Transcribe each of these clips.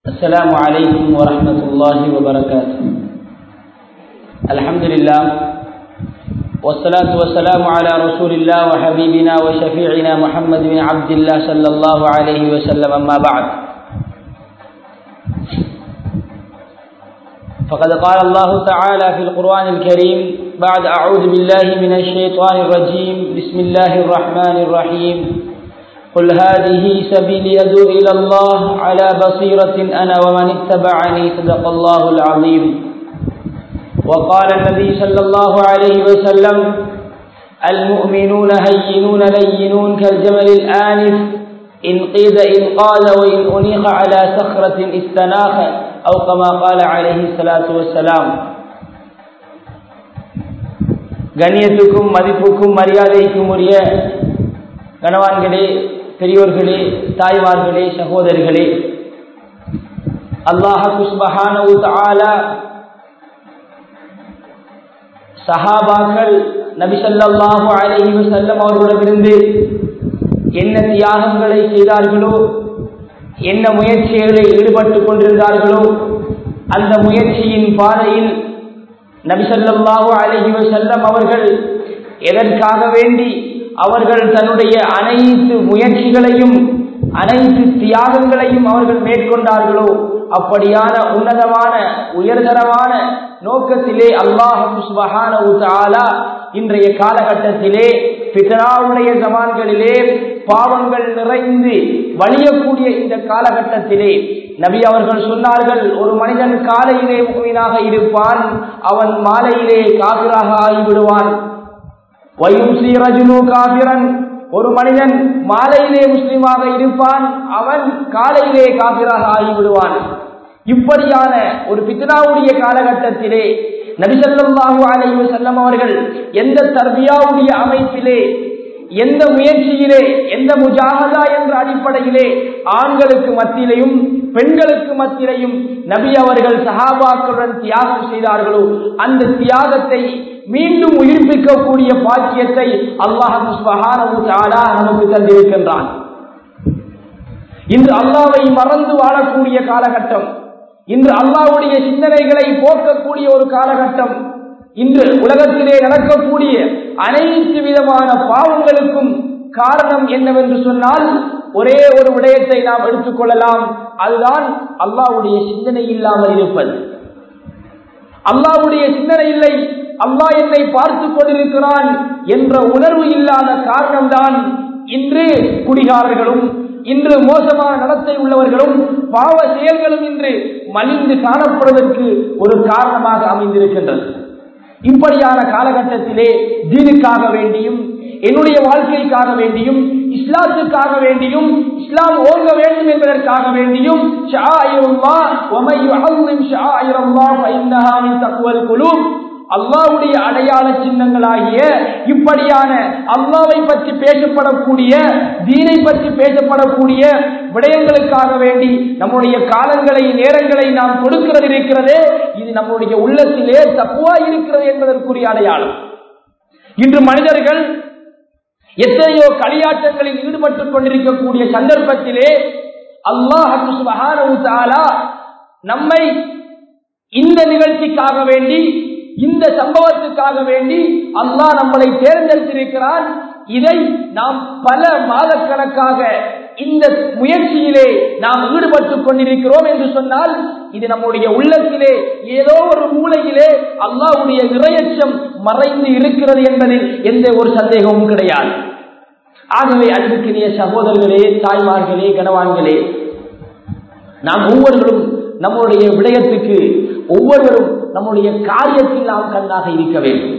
السلام عليكم ورحمة الله وبركاته الحمد لله والصلاة والسلام على رسول الله وحبيبنا وشفيعنا محمد بن عبد الله صلى الله عليه وسلم أما بعد فقد قال الله تعالى في القرآن الكريم بعد أعوذ بالله من الشيطان الرجيم بسم الله الرحمن الرحيم قل هذه سبيلي يدعو إلى الله على بصيرة أنا ومن اتبعني صدق الله العظيم وقال النبي صلى الله عليه وسلم المؤمنون هينون لينون كالجمل الآنف إن قيد إن قال وإن أنيق على صخرة استناخ أو كما قال عليه الصلاة والسلام கண்ணியத்துக்கும் மதிப்புக்கும் மரியாதைக்கும் உரிய கணவான்களே பெரியோர்களே தாய்மார்களே சகோதரிகளே அல்லாஹ் குஸ்பஹானவு தாலா சஹாபாக்கள் நபிசல்லாஹு அலஹி வசல்லம் அவர்களிடமிருந்து என்ன தியாகங்களை செய்தார்களோ என்ன முயற்சிகளில் ஈடுபட்டுக் கொண்டிருந்தார்களோ அந்த முயற்சியின் பாதையில் நபிசல்லாஹு அலஹி வசல்லம் அவர்கள் எதற்காக வேண்டி அவர்கள் தன்னுடைய அனைத்து முயற்சிகளையும் அனைத்து தியாகங்களையும் அவர்கள் மேற்கொண்டார்களோ அப்படியான உன்னதமான உயர்தரமான நோக்கத்திலே அல்லாஹு இன்றைய காலகட்டத்திலே பிதராவுடைய ஜமான்களிலே பாவங்கள் நிறைந்து வழியக்கூடிய இந்த காலகட்டத்திலே நபி அவர்கள் சொன்னார்கள் ஒரு மனிதன் காலையிலே மூவினாக இருப்பான் அவன் மாலையிலே காபிராக ஆகிவிடுவான் காபிரன் ஒரு மனிதன் மாலையிலே முஸ்லிமாக இருப்பான் அவன் காலையிலே காபிராக ஆகிவிடுவான் இப்படியான ஒரு பித்னாவுடைய காலகட்டத்திலே நபிசல்லாஹு அலைவு செல்லம் அவர்கள் எந்த தர்பியாவுடைய அமைப்பிலே எந்த முயற்சியிலே எந்த முஜாகதா என்ற அடிப்படையிலே ஆண்களுக்கு மத்தியிலையும் பெண்களுக்கு மத்தியிலையும் நபி அவர்கள் சஹாபாக்களுடன் தியாகம் செய்தார்களோ அந்த தியாகத்தை மீண்டும் உயிர்ப்பிக்கக்கூடிய பாக்கியத்தை அல்லாஹ் நமக்கு தந்திருக்கின்றான் இன்று அல்லாவை மறந்து வாழக்கூடிய காலகட்டம் இன்று அல்லாவுடைய சிந்தனைகளை போக்கக்கூடிய ஒரு காலகட்டம் இன்று உலகத்திலே நடக்கக்கூடிய அனைத்து விதமான பாவங்களுக்கும் காரணம் என்னவென்று சொன்னால் ஒரே ஒரு விடயத்தை நாம் எடுத்துக்கொள்ளலாம் அதுதான் அல்லாவுடைய சிந்தனை இல்லாமல் இருப்பது அல்லாவுடைய சிந்தனை இல்லை அல்லாஹ் என்னை பார்த்து கொண்டிருக்கிறான் என்ற உணர்வு இல்லாத காரணம்தான் இன்று குடிகாரர்களும் இன்று மோசமான நடத்தை உள்ளவர்களும் பாவ செயல்களும் இன்று மலிந்து காணப்படுவதற்கு ஒரு காரணமாக அமைந்திருக்கின்றது இப்படியான காலகட்டத்திலே தீனுக்காக வேண்டியும் என்னுடைய வாழ்க்கைக்காக வேண்டியும் இஸ்லாத்துக்காக வேண்டியும் இஸ்லாம் ஓங்க வேண்டும் என்பதற்காக வேண்டியும் அல்லாவுடைய அடையாள சின்னங்களாகிய இப்படியான அல்லாவை பற்றி பேசப்படக்கூடிய தீனை பற்றி பேசப்படக்கூடிய விடயங்களுக்காக வேண்டி நம்முடைய காலங்களை நேரங்களை நாம் கொடுக்கிறது இருக்கிறதே இது நம்முடைய உள்ளத்திலே தப்புவா இருக்கிறது என்பதற்குரிய அடையாளம் இன்று மனிதர்கள் எத்தனையோ களியாட்டங்களில் ஈடுபட்டுக் கொண்டிருக்கக்கூடிய சந்தர்ப்பத்திலே அல்லாஹு நம்மை இந்த நிகழ்ச்சிக்காக வேண்டி இந்த சம்பவத்துக்காக வேண்டி அல்லாஹ் நம்மளை தேர்ந்தெடுத்திருக்கிறான் இதை நாம் பல மாதக்கணக்காக இந்த முயற்சியிலே நாம் ஈடுபட்டுக் கொண்டிருக்கிறோம் என்று சொன்னால் இது நம்முடைய உள்ளத்திலே ஏதோ ஒரு மூலையிலே அல்லாவுடைய இரையச்சம் மறைந்து இருக்கிறது என்பதில் எந்த ஒரு சந்தேகமும் கிடையாது ஆகவே அன்புக்கினிய சகோதரர்களே தாய்மார்களே கனவான்களே நாம் ஒவ்வொருவரும் நம்முடைய விடயத்துக்கு ஒவ்வொருவரும் நம்முடைய காரியத்தில் நாம் கண்ணாக இருக்க வேண்டும்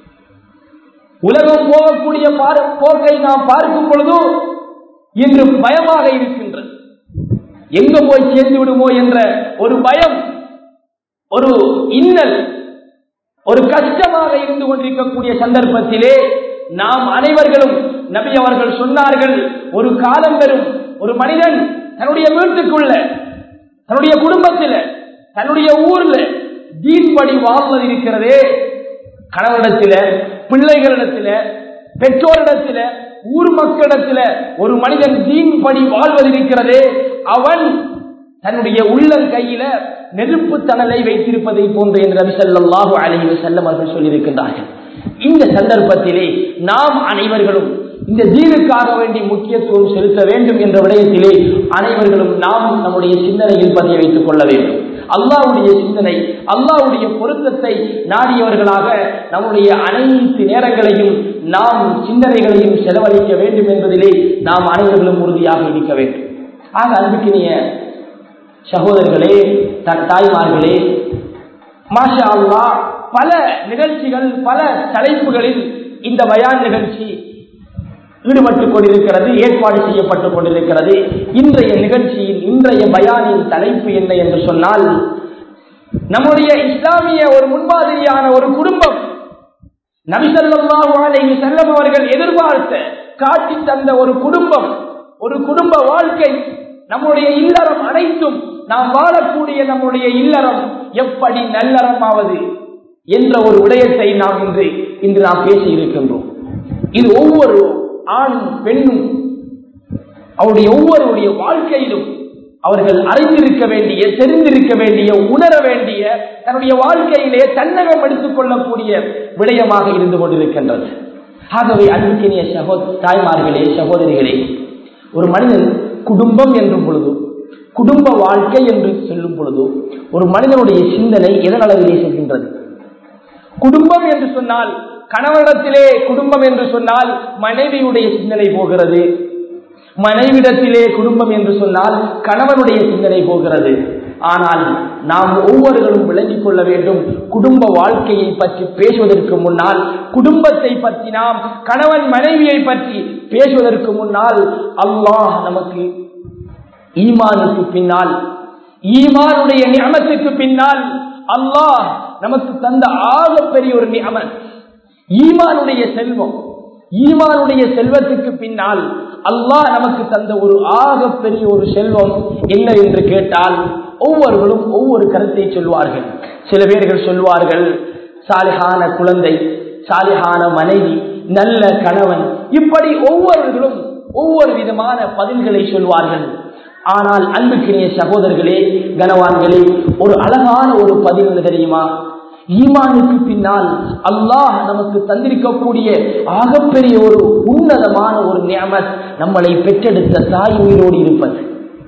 உலகம் போகக்கூடிய போக்கை நாம் பார்க்கும் பொழுது இன்று பயமாக இருக்கின்றது எங்க போய் சேர்ந்து விடுமோ என்ற ஒரு பயம் ஒரு இன்னல் ஒரு கஷ்டமாக இருந்து கொண்டிருக்கக்கூடிய சந்தர்ப்பத்திலே நாம் அனைவர்களும் நபி அவர்கள் சொன்னார்கள் ஒரு காலம் பெறும் ஒரு மனிதன் தன்னுடைய வீட்டுக்குள்ள தன்னுடைய குடும்பத்தில் தன்னுடைய ஊர்ல தீன்படி வாழ்வது இருக்கிறதே கணவனிடத்தில பிள்ளைகளிடத்தில பெற்றோரிடத்தில ஊர் மக்களிடத்தில ஒரு மனிதன் தீன் படி வாழ்வதிருக்கிறதே அவன் தன்னுடைய உள்ளங்கையில நெருப்பு தணலை வைத்திருப்பதை போன்று என்று நபி ஸல்லல்லாஹு அலைஹி வஸல்லம் அவர்கள் சொல்லியிருக்கின்றார்கள் இந்த சந்தர்ப்பத்திலே நாம் அனைவர்களும் இந்த தீனுக்காக வேண்டி முக்கியத்துவம் செலுத்த வேண்டும் என்ற விடயத்திலே அனைவர்களும் நாம் நம்முடைய சிந்தனையில் பதிய வைத்துக் கொள்ள வேண்டும் அல்லாவுடைய சிந்தனை அல்லாவுடைய பொருத்தத்தை நாடியவர்களாக நம்முடைய அனைத்து நேரங்களையும் நாம் சிந்தனைகளையும் செலவழிக்க வேண்டும் என்பதிலே நாம் அனைவர்களும் உறுதியாக இருக்க வேண்டும் ஆக அன்புக்கினிய சகோதரர்களே தன் தாய்மார்களே மாஷா அல்லா பல நிகழ்ச்சிகள் பல தலைப்புகளில் இந்த பயான் நிகழ்ச்சி ஈடுபட்டுக் கொண்டிருக்கிறது ஏற்பாடு செய்யப்பட்டுக் கொண்டிருக்கிறது இன்றைய நிகழ்ச்சியில் இன்றைய பயானின் தலைப்பு என்ன என்று சொன்னால் நம்முடைய இஸ்லாமிய ஒரு முன்மாதிரியான ஒரு குடும்பம் நபிசல்லாஹு அலைஹி செல்லம் அவர்கள் எதிர்பார்த்த காட்டி தந்த ஒரு குடும்பம் ஒரு குடும்ப வாழ்க்கை நம்முடைய இல்லறம் அனைத்தும் நாம் வாழக்கூடிய நம்முடைய இல்லறம் எப்படி நல்லறமாவது என்ற ஒரு விடயத்தை நாம் இன்று இன்று நாம் பேசி இருக்கின்றோம் இது ஒவ்வொரு ஆண் பெண்ணும் அவருடைய ஒவ்வொருடைய வாழ்க்கையிலும் அவர்கள் அறிந்திருக்க வேண்டிய தெரிந்திருக்க வேண்டிய உணர வேண்டிய தன்னுடைய வாழ்க்கையிலே தன்னகம் எடுத்துக் கொள்ளக்கூடிய விடயமாக இருந்து கொண்டிருக்கின்றது ஆகவே அன்புக்கினிய சகோ தாய்மார்களே சகோதரிகளே ஒரு மனிதன் குடும்பம் என்றும் பொழுது குடும்ப வாழ்க்கை என்று சொல்லும் பொழுது ஒரு மனிதனுடைய சிந்தனை எதன் அளவிலே செல்கின்றது குடும்பம் என்று சொன்னால் கணவனிடத்திலே குடும்பம் என்று சொன்னால் மனைவியுடைய சிந்தனை போகிறது மனைவிடத்திலே குடும்பம் என்று சொன்னால் கணவனுடைய சிந்தனை போகிறது ஆனால் நாம் ஒவ்வொருவரும் விளங்கிக் கொள்ள வேண்டும் குடும்ப வாழ்க்கையை பற்றி பேசுவதற்கு முன்னால் குடும்பத்தை பற்றி நாம் கணவன் மனைவியை பற்றி பேசுவதற்கு முன்னால் அல்லாஹ் நமக்கு ஈமானுக்கு பின்னால் ஈமானுடைய நியமத்துக்கு பின்னால் அல்லாஹ் நமக்கு தந்த ஆக பெரிய ஒரு நியமன் ஈமானுடைய செல்வம் ஈமானுடைய செல்வத்துக்கு பின்னால் அல்லாஹ் நமக்கு தந்த ஒரு ஆக பெரிய ஒரு செல்வம் என்ன என்று கேட்டால் ஒவ்வொருவரும் ஒவ்வொரு கருத்தை சொல்வார்கள் சில பேர்கள் சொல்வார்கள் சாலிஹான குழந்தை சாலிஹான மனைவி நல்ல கணவன் இப்படி ஒவ்வொருவர்களும் ஒவ்வொரு விதமான பதில்களை சொல்வார்கள் ஆனால் அன்புக்கினிய சகோதரர்களே கனவான்களே ஒரு அழகான ஒரு பதில் என்ன தெரியுமா ஈமானுக்கு பின்னால் அல்லாஹ் நமக்கு தந்திருக்கக்கூடிய ஆகப்பெரிய ஒரு உன்னதமான ஒரு நியமத் நம்மளை பெற்றெடுத்த தாய் உயிரோடு இருப்பது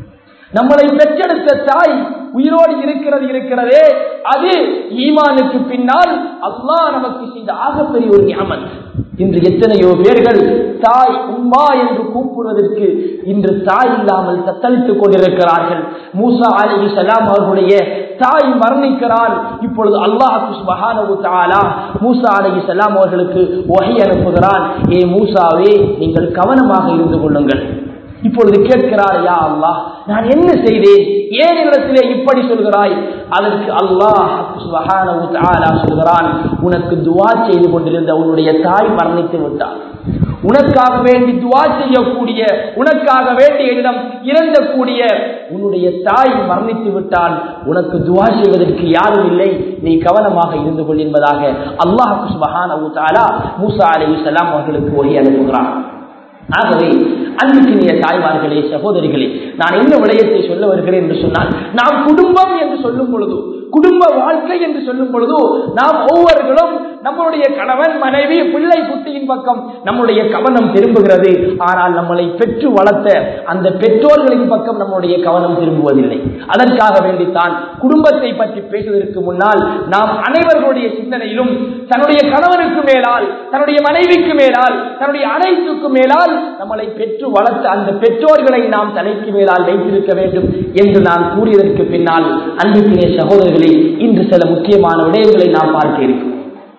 நம்மளை பெற்றெடுத்த தாய் உயிரோடு இருக்கிறது இருக்கிறதே அது ஈமானுக்கு பின்னால் அல்லாஹ் நமக்கு செய்த ஆகப்பெரிய ஒரு நியமத் இன்று எத்தனையோ பேர்கள் தாய் உம்மா என்று கூப்பிடுவதற்கு இன்று தாய் இல்லாமல் தத்தளித்துக் கொண்டிருக்கிறார்கள் மூசா அலி சலாம் அவர்களுடைய தாய் மரணிக்கிறான் இப்பொழுது அல்லாஹு சுபஹானஹு தஆலா மூசா அலி சலாம் அவர்களுக்கு வகை அனுப்புகிறான் ஏ மூசாவே நீங்கள் கவனமாக இருந்து கொள்ளுங்கள் இப்பொழுது கேட்கிறார் யா அல்லாஹ் நான் என்ன செய்தேன் ஏன் இடத்திலே இப்படி சொல்கிறாய் அதற்கு அல்லாஹ் சுபஹானஹு தஆலா சொல்கிறான் உனக்கு துவா செய்து கொண்டிருந்த உன்னுடைய தாய் மரணித்து விட்டார் உனக்காக வேண்டி துவா செய்யக்கூடிய உனக்காக வேண்டிய இடம் இறந்தக்கூடிய உன்னுடைய தாய் மரணித்து விட்டால் உனக்கு துவா செய்வதற்கு யாரும் இல்லை நீ கவனமாக இருந்து கொள் என்பதாக அல்லாஹ் சுபஹானஹு தஆலா மூசா அலைஹிஸ்ஸலாம் அவர்களுக்கு ஒளி அனுப்புகிறான் ஆகவே அன்புக்கினிய தாய்மார்களே சகோதரிகளே நான் என்ன விடயத்தை சொல்ல வருகிறேன் என்று சொன்னால் நாம் குடும்பம் என்று சொல்லும் பொழுது குடும்ப வாழ்க்கை என்று சொல்லும் பொழுது நாம் ஒவ்வொருவரும் நம்முடைய கணவன் மனைவி பிள்ளை குட்டியின் பக்கம் நம்முடைய கவனம் திரும்புகிறது ஆனால் நம்மளை பெற்று வளர்த்த அந்த பெற்றோர்களின் பக்கம் நம்முடைய கவனம் திரும்புவதில்லை அதற்காக வேண்டித்தான் குடும்பத்தை பற்றி பேசுவதற்கு முன்னால் நாம் அனைவர்களுடைய சிந்தனையிலும் தன்னுடைய கணவனுக்கு மேலால் தன்னுடைய மனைவிக்கு மேலால் தன்னுடைய அனைத்துக்கும் மேலால் நம்மளை பெற்று வளர்த்த அந்த பெற்றோர்களை நாம் தலைக்கு மேலால் வைத்திருக்க வேண்டும் என்று நான் கூறியதற்கு பின்னால் அன்புக்கினே சகோதரர்களே இன்று சில முக்கியமான விடயங்களை நாம் பார்க்க இருக்கிறோம்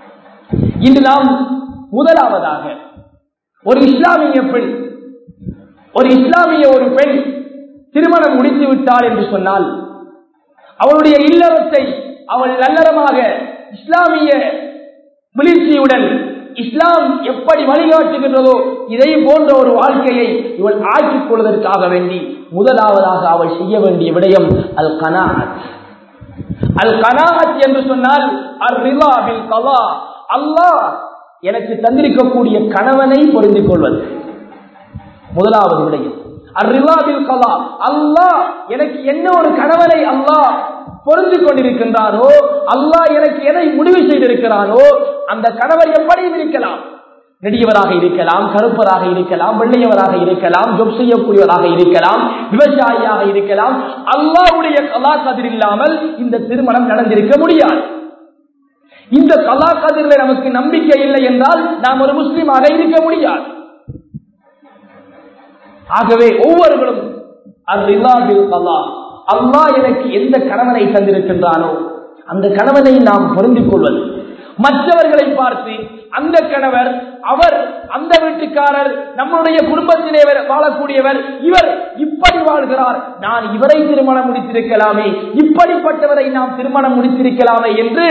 இன்று நாம் முதலாவதாக ஒரு இஸ்லாமிய பெண் ஒரு இஸ்லாமிய ஒரு பெண் திருமணம் முடித்து விட்டாள் என்று சொன்னால் அவளுடைய இல்லறத்தை அவள் நல்லறமாக இஸ்லாமிய விழிச்சியுடன் இஸ்லாம் எப்படி வழிகாட்டுகின்றதோ இதை போன்ற ஒரு வாழ்க்கையை இவள் ஆக்கிக் கொள்வதற்காக வேண்டி முதலாவதாக அவள் செய்ய வேண்டிய விடயம் அல் கனாத் அல் கனாத் என்று சொன்னால் அல் கலா அல்லாஹ் எனக்கு தந்திருக்கக்கூடிய கணவனை பொருந்திக் கொள்வது முதலாவது விடயம் அர்ரிலாபில் கலா அல்லாஹ் எனக்கு என்ன ஒரு கணவனை அல்லாஹ் பொருந்து கொண்டிருக்கின்றாரோ அல்லாஹ் எனக்கு எதை முடிவு செய்திருக்கிறாரோ அந்த கணவர் எப்படியும் இருக்கலாம் நெடியவராக இருக்கலாம் கருப்பராக இருக்கலாம் வெள்ளையவராக இருக்கலாம் ஜொப் செய்யக்கூடியவராக இருக்கலாம் விவசாயியாக இருக்கலாம் அல்லாவுடைய கலாக்கதிர் இல்லாமல் இந்த திருமணம் நடந்திருக்க முடியாது இந்த கலாக்கதிரில் நமக்கு நம்பிக்கை இல்லை என்றால் நாம் ஒரு முஸ்லீமாக இருக்க முடியாது ஆகவே ஒவ்வொருவரும் அல்லாஹ் எனக்கு எந்த கணவனை தந்திருக்கின்றானோ அந்த கணவனை நாம் பொருந்திக் கொள்வது மற்றவர்களை பார்த்து அந்த கணவர் அவர் அந்த வீட்டுக்காரர் நம்முடைய குடும்பத்திலே வாழக்கூடியவர் இவர் இப்படி வாழ்கிறார் நான் இவரை திருமணம் முடித்திருக்கலாமே இப்படிப்பட்டவரை நாம் திருமணம் முடித்திருக்கலாமே என்று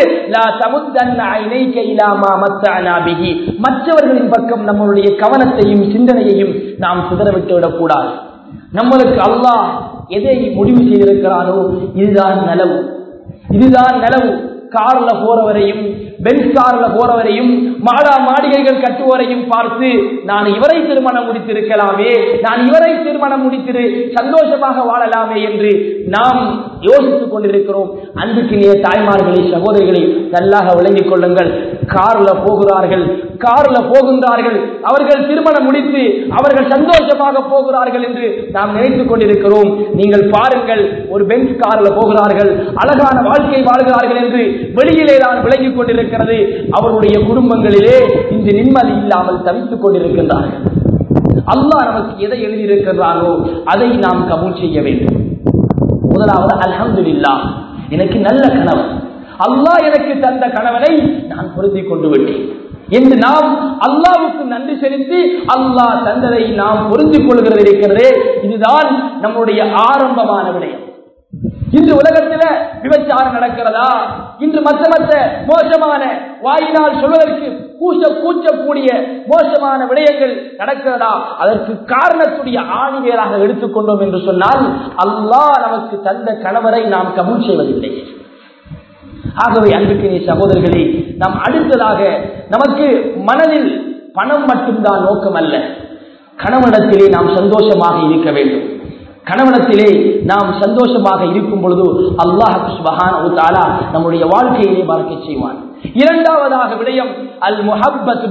மற்றவர்களின் பக்கம் நம்மளுடைய கவனத்தையும் சிந்தனையையும் நாம் சிதறவிட்டு விடக்கூடாது நம்மளுக்கு அல்லாஹ் எதை முடிவு செய்திருக்கிறாரோ இதுதான் நலவு இதுதான் நலவு கார்ல போறவரையும் பென்ஸ் கார்ல போறவரையும் மாடா மாளிகைகள் கட்டுவோரையும் பார்த்து நான் இவரை திருமணம் முடித்திருக்கலாமே நான் இவரை திருமணம் முடித்திரு சந்தோஷமாக வாழலாமே என்று நாம் யோசித்துக் கொண்டிருக்கிறோம் அன்புக்கினிய தாய்மார்களை சகோதரிகளை நல்லாக விளங்கிக் கொள்ளுங்கள் கார்ல போகிறார்கள் கார்ல போகின்றார்கள் அவர்கள் திருமணம் முடித்து அவர்கள் சந்தோஷமாக போகிறார்கள் என்று நாம் நினைத்துக் கொண்டிருக்கிறோம் நீங்கள் பாருங்கள் ஒரு பெஞ்ச் கார்ல போகிறார்கள் அழகான வாழ்க்கை வாழ்கிறார்கள் என்று வெளியிலே தான் விளங்கிக் கொண்டிருக்கிறது அவருடைய குடும்பங்களிலே இந்த நிம்மதி இல்லாமல் தவித்துக் கொண்டிருக்கின்றார்கள் அல்லாஹ் நமக்கு எதை எழுதியிருக்கிறாரோ அதை நாம் கபூல் செய்ய வேண்டும் முதலாவது அல்ஹம்துலில்லா எனக்கு நல்ல கணவன் அல்லாஹ் எனக்கு தந்த கணவனை நான் பொருந்திக் கொண்டு விட்டேன் என்று நாம் அல்லாவுக்கு நன்றி செலுத்தி அல்லாஹ் தந்ததை நாம் பொருந்திக் கொள்கிறது இருக்கிறதே இதுதான் நம்முடைய ஆரம்பமான விடயம் இன்று உலகத்தில் விபச்சாரம் நடக்கிறதா இன்று மற்ற மற்ற மோசமான வாயினால் சொல்வதற்கு கூச்ச கூச்சக்கூடிய மோசமான விடயங்கள் நடக்கிறதா அதற்கு காரணத்துடைய ஆணிவேராக எடுத்துக்கொண்டோம் என்று சொன்னால் அல்லாஹ் நமக்கு தந்த கணவரை நாம் கபூல் செய்வதில்லை ஆகவே அன்புக்கு சகோதரர்களே நாம் அடுத்ததாக நமக்கு மனதில் பணம் மட்டும்தான் நோக்கம் அல்ல கணவனிடத்திலே நாம் சந்தோஷமாக இருக்க வேண்டும் கணவனத்திலே நாம் சந்தோஷமாக இருக்கும் பொழுது அல்லாஹாலா நம்முடைய வாழ்க்கையிலே பார்க்க செய்வான் இரண்டாவதாக விடயம் அல் முஹப்பத்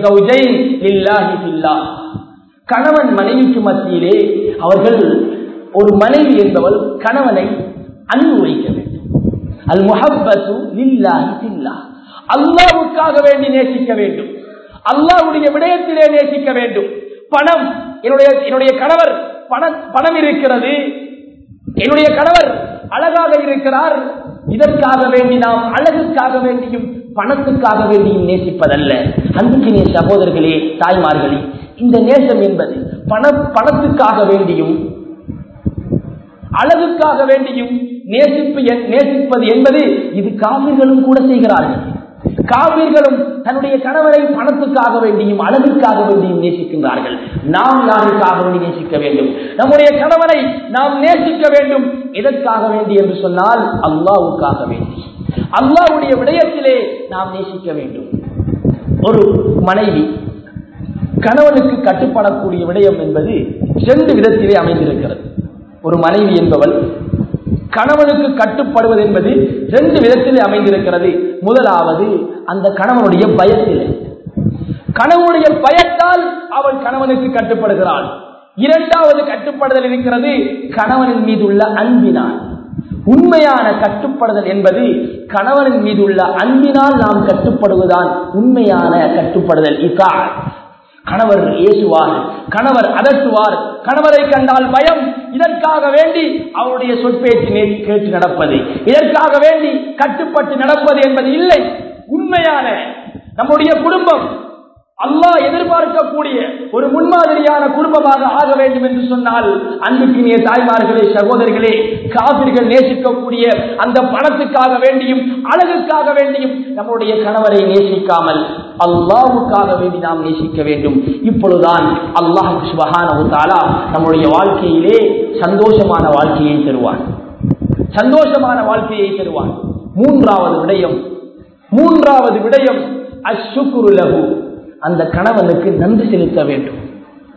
கணவன் மனைவிக்கு மத்தியிலே அவர்கள் ஒரு மனைவி என்பவள் கணவனை அன்பு வைக்க வேண்டும் அல் முஹப்பத்து அல்லாவுக்காக வேண்டி நேசிக்க வேண்டும் அல்லாவுடைய விடயத்திலே நேசிக்க வேண்டும் பணம் என்னுடைய என்னுடைய கணவர் பணம் பணம் இருக்கிறது என்னுடைய கணவர் அழகாக இருக்கிறார் இதற்காக வேண்டி நாம் அழகுக்காக வேண்டியும் பணத்துக்காக வேண்டியும் நேசிப்பதல்ல அன்புக்கினே சகோதரர்களே தாய்மார்களே இந்த நேசம் என்பது பண பணத்துக்காக வேண்டியும் அழகுக்காக வேண்டியும் நேசிப்பு நேசிப்பது என்பது இது காவிர்களும் கூட செய்கிறார்கள் காவிர்களும் தன்னுடைய கணவரை பணத்துக்காக வேண்டியும் அழகுக்காக வேண்டியும் நேசிக்கின்றார்கள் நாம் யாருக்காக வேண்டி நேசிக்க வேண்டும் நம்முடைய கணவரை நாம் நேசிக்க வேண்டும் எதற்காக வேண்டி என்று சொன்னால் அல்லாவுக்காக வேண்டி அல்லாவுடைய விடயத்திலே நாம் நேசிக்க வேண்டும் ஒரு மனைவி கணவனுக்கு கட்டுப்படக்கூடிய விடயம் என்பது இரண்டு விதத்திலே அமைந்திருக்கிறது ஒரு மனைவி என்பவள் கணவனுக்கு கட்டுப்படுவது என்பது ரெண்டு விதத்திலே அமைந்திருக்கிறது முதலாவது அந்த கணவனுடைய பயத்திலே கணவனுடைய பயத்தால் அவள் கணவனுக்கு கட்டுப்படுகிறாள் இரண்டாவது கட்டுப்படுதல் இருக்கிறது கணவனின் மீது உள்ள அன்பினால் உண்மையான கட்டுப்படுதல் என்பது கணவனின் மீது உள்ள அன்பினால் நாம் கட்டுப்படுவதுதான் உண்மையான கட்டுப்படுதல் இதா கணவர் ஏசுவார் கணவர் அதட்டுவார் கணவரை கண்டால் பயம் இதற்காக வேண்டி அவருடைய சொற்பேச்சு கேட்டு நடப்பது இதற்காக வேண்டி கட்டுப்பட்டு நடப்பது என்பது இல்லை உண்மையான நம்முடைய குடும்பம் அல்லாஹ் எதிர்பார்க்கக்கூடிய ஒரு முன்மாதிரியான குடும்பமாக ஆக வேண்டும் என்று சொன்னால் அன்புக்கினிய தாய்மார்களே சகோதரிகளே காவிர்கள் நேசிக்கக்கூடிய அந்த பணத்துக்காக வேண்டியும் அழகுக்காக வேண்டியும் நம்முடைய கணவரை நேசிக்காமல் அல்லாவுக்காக வேண்டி நாம் நேசிக்க வேண்டும் இப்பொழுதுதான் அல்லாஹ் சுபகான நம்முடைய வாழ்க்கையிலே சந்தோஷமான வாழ்க்கையை தருவான் சந்தோஷமான வாழ்க்கையை தருவான் மூன்றாவது விடயம் மூன்றாவது விடயம் அசுக்குரு லகு அந்த கணவனுக்கு நன்றி செலுத்த வேண்டும்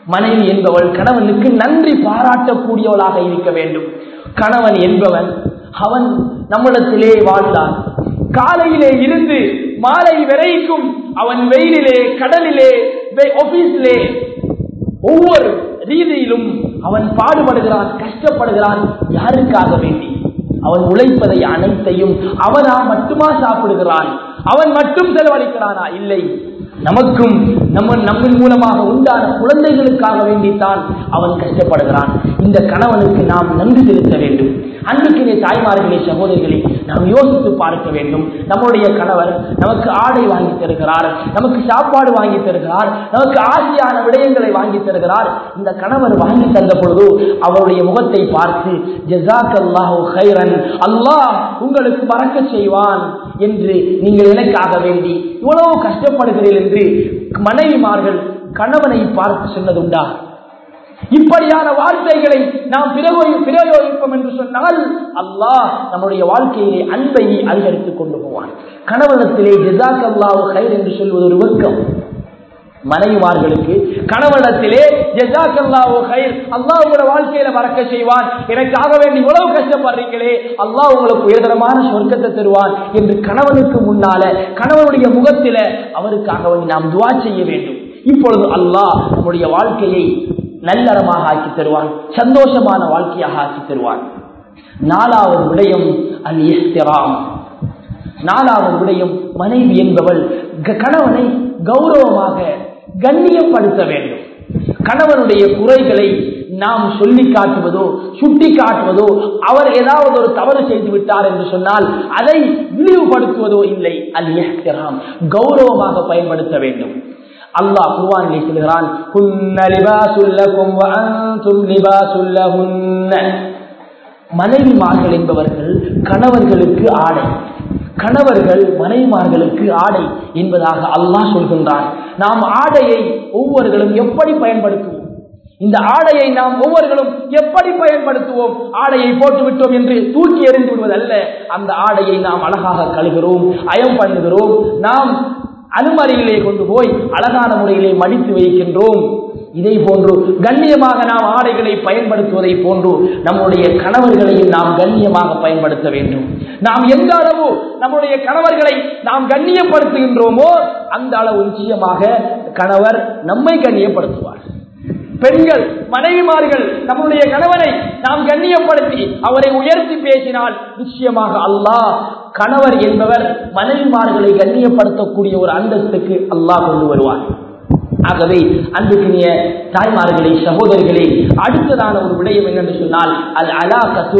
மனைவி என்பவள் கணவனுக்கு நன்றி பாராட்டக்கூடியவளாக இருக்க வேண்டும் கணவன் என்பவன் அவன் நம்மிடத்திலே வாழ்ந்தான் காலையிலே இருந்து மாலை வரைக்கும் அவன் வெயிலிலே கடலிலே ஆபீஸிலே ஒவ்வொரு ரீதியிலும் அவன் பாடுபடுகிறான் கஷ்டப்படுகிறான் யாருக்காக வேண்டி அவன் உழைப்பதை அனைத்தையும் அவனா மட்டுமா சாப்பிடுகிறான் அவன் மட்டும் செலவழிக்கிறானா இல்லை நமக்கும் நம்ம நம்மின் மூலமாக உண்டான குழந்தைகளுக்காக வேண்டித்தான் அவன் கஷ்டப்படுகிறான் இந்த கணவனுக்கு நாம் நன்றி செலுத்த வேண்டும் அன்றைக்கிலே தாய்மார்களே சகோதரிகளை நாம் யோசித்து பார்க்க வேண்டும் நம்முடைய கணவர் நமக்கு ஆடை வாங்கி தருகிறார் நமக்கு சாப்பாடு வாங்கி தருகிறார் நமக்கு ஆசையான விடயங்களை வாங்கி தருகிறார் இந்த கணவர் வாங்கி தந்த பொழுது அவருடைய முகத்தை பார்த்து ஜசாக் அல்லாஹு ஹைரன் அல்லாஹ் உங்களுக்கு மறக்க செய்வான் என்று நீங்கள் எனக்காக வேண்டி இவ்வளவு கஷ்டப்படுகிறீர்கள் என்று மனைவிமார்கள் கணவனை பார்த்து சொன்னதுண்டா இப்படியான வார்த்தைகளை நாம் பிரயோகிப்போம் என்று சொன்னால் அல்லாஹ் நம்முடைய வாழ்க்கையிலே அன்பை அதிகரித்துக் கொண்டு போவான் கணவனத்திலே ஜிசாக் அல்லாஹ் ஹைர் என்று சொல்வது ஒரு வெக்கம் மனைவிமார்களுக்கு கணவனத்திலே ஜெசாக் அல்லாஹ் ஹைர் அல்லாஹ் உங்களோட வாழ்க்கையில மறக்க செய்வான் எனக்காக வேண்டி இவ்வளவு கஷ்டப்படுறீங்களே அல்லாஹ் உங்களுக்கு உயர்தரமான சொர்க்கத்தை தருவான் என்று கணவனுக்கு முன்னால கணவனுடைய முகத்தில அவருக்காக வேண்டி நாம் துவா செய்ய வேண்டும் இப்பொழுது அல்லாஹ் நம்முடைய வாழ்க்கையை நல்லறமாக ஆக்கி தருவான் சந்தோஷமான வாழ்க்கையாக ஆக்கி தருவான் நாலாவது விடயம் அல் இஸ்திராம் நாலாவது விடயம் மனைவி என்பவள் கணவனை கௌரவமாக கண்ணியப்படுத்த வேண்டும் கணவனுடைய குறைகளை நாம் சொல்லி காட்டுவதோ சுட்டி காட்டுவதோ அவர் ஏதாவது ஒரு தவறு செய்து விட்டார் என்று சொன்னால் அதை இழிவுபடுத்துவதோ இல்லை அல் இஹ்திராம் கௌரவமாக பயன்படுத்த வேண்டும் அல்லாஹ் குர்ஆனிலே சொல்கிறான் குன்ன லிபாசுல் லகும் வ அன்தும் லிபாசுல் லஹுன்ன மனைவிமார்கள் என்பவர்கள் கணவர்களுக்கு ஆடை கணவர்கள் மனைவிமார்களுக்கு ஆடை என்பதாக அல்லாஹ் சொல்கின்றான் நாம் ஆடையை ஒவ்வொருகளும் எப்படி பயன்படுத்துவோம் இந்த ஆடையை நாம் ஒவ்வொருகளும் எப்படி பயன்படுத்துவோம் ஆடையை போட்டு விட்டோம் என்று தூக்கி எறிந்து விடுவதல்ல அந்த ஆடையை நாம் அழகாக கழுகிறோம் அயம் பண்ணுகிறோம் நாம் அனுமதியிலே கொண்டு போய் அழகான முறையிலே மடித்து வைக்கின்றோம் இதை போன்று கண்ணியமாக நாம் ஆடைகளை பயன்படுத்துவதை போன்று நம்முடைய கணவர்களையும் நாம் கண்ணியமாக பயன்படுத்த வேண்டும் நாம் எந்த அளவு நம்முடைய கணவர்களை நாம் கண்ணியப்படுத்துகின்றோமோ அந்த அளவு நிச்சயமாக கணவர் நம்மை கண்ணியப்படுத்துவார் பெண்கள் மனைவிமார்கள் நம்முடைய கணவனை நாம் கண்ணியப்படுத்தி அவரை உயர்த்தி பேசினால் நிச்சயமாக அல்லாஹ் கணவர் என்பவர் மனைவிமார்களை கண்ணியப்படுத்தக்கூடிய ஒரு அந்தஸ்துக்கு அல்லாஹ் கொண்டு வருவார் ஆகவே அன்புக்குரிய தாய்மார்களே சகோதரிகளே அடுத்ததான ஒரு விடயம் என்னென்று சொன்னால் அல் அலா கத்து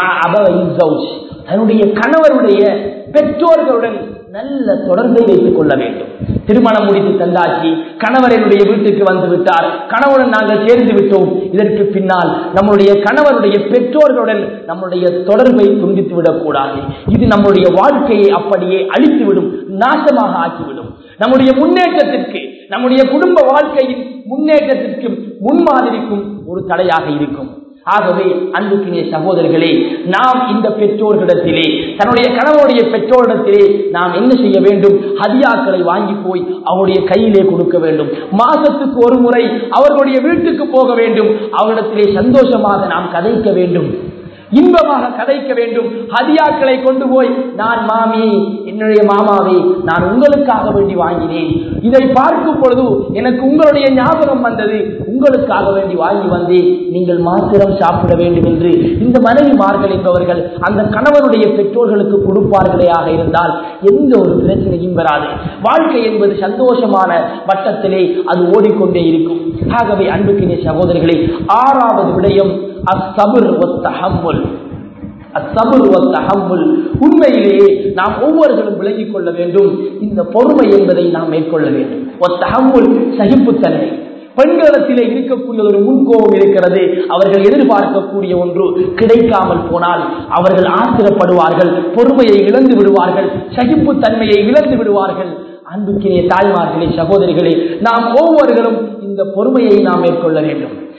தன்னுடைய கணவருடைய பெற்றோர்களுடன் நல்ல தொடர்பை வைத்துக் கொள்ள வேண்டும் திருமணம் முடித்து தந்தாச்சு கணவர் என்னுடைய வீட்டுக்கு வந்து விட்டார் கணவனுடன் நாங்கள் சேர்ந்து விட்டோம் இதற்கு பின்னால் நம்முடைய கணவருடைய பெற்றோர்களுடன் நம்முடைய தொடர்பை துண்டித்து விடக்கூடாது இது நம்முடைய வாழ்க்கையை அப்படியே அழித்துவிடும் நாசமாக ஆக்கிவிடும் நம்முடைய முன்னேற்றத்திற்கு நம்முடைய குடும்ப வாழ்க்கையின் முன்னேற்றத்திற்கும் முன்மாதிரிக்கும் ஒரு தடையாக இருக்கும் ஆகவே அன்புக்கினிய சகோதரர்களே நாம் இந்த பெற்றோர்களிடத்திலே தன்னுடைய கணவனுடைய பெற்றோரிடத்திலே நாம் என்ன செய்ய வேண்டும் ஹதியாக்களை வாங்கி போய் அவருடைய கையிலே கொடுக்க வேண்டும் மாசத்துக்கு ஒரு முறை அவர்களுடைய வீட்டுக்கு போக வேண்டும் அவரிடத்திலே சந்தோஷமாக நாம் கதைக்க வேண்டும் இன்பமாக கதைக்க வேண்டும் ஹதியாக்களை கொண்டு போய் நான் மாமி என்னுடைய மாமாவை நான் உங்களுக்காக வேண்டி வாங்கினேன் இதை பார்க்கும் பொழுது எனக்கு உங்களுடைய ஞாபகம் வந்தது உங்களுக்காக வேண்டி வாங்கி வந்தேன் நீங்கள் மாத்திரம் சாப்பிட வேண்டும் என்று இந்த மனைவிமார்கள் என்பவர்கள் அந்த கணவனுடைய பெற்றோர்களுக்கு கொடுப்பார்களேயாக இருந்தால் எந்த ஒரு பிரச்சனையும் வராது வாழ்க்கை என்பது சந்தோஷமான வட்டத்திலே அது ஓடிக்கொண்டே இருக்கும் ஆகவே அன்புக்கினிய சகோதரிகளே ஆறாவது விடயம் அசபுர் ஒத்தஹம்முல் அசபுர் ஒத்தஹம்முல் உண்மையிலேயே நாம் ஒவ்வொருவரும் விளங்கிக் கொள்ள வேண்டும் இந்த பொறுமை என்பதை நாம் மேற்கொள்ள வேண்டும் ஒத்தஹம்முல் சகிப்புத்தன்மை பெண்களிடத்திலே இருக்கக்கூடிய ஒரு முன்கோபம் இருக்கிறது அவர்கள் எதிர்பார்க்கக்கூடிய ஒன்று கிடைக்காமல் போனால் அவர்கள் ஆத்திரப்படுவார்கள் பொறுமையை இழந்து விடுவார்கள் சகிப்புத்தன்மையை இழந்து விடுவார்கள் அன்புக்கினே தாய்மார்களே சகோதரிகளே நாம் ஒவ்வொருவரும் இந்த பொறுமையை நாம் மேற்கொள்ள வேண்டும்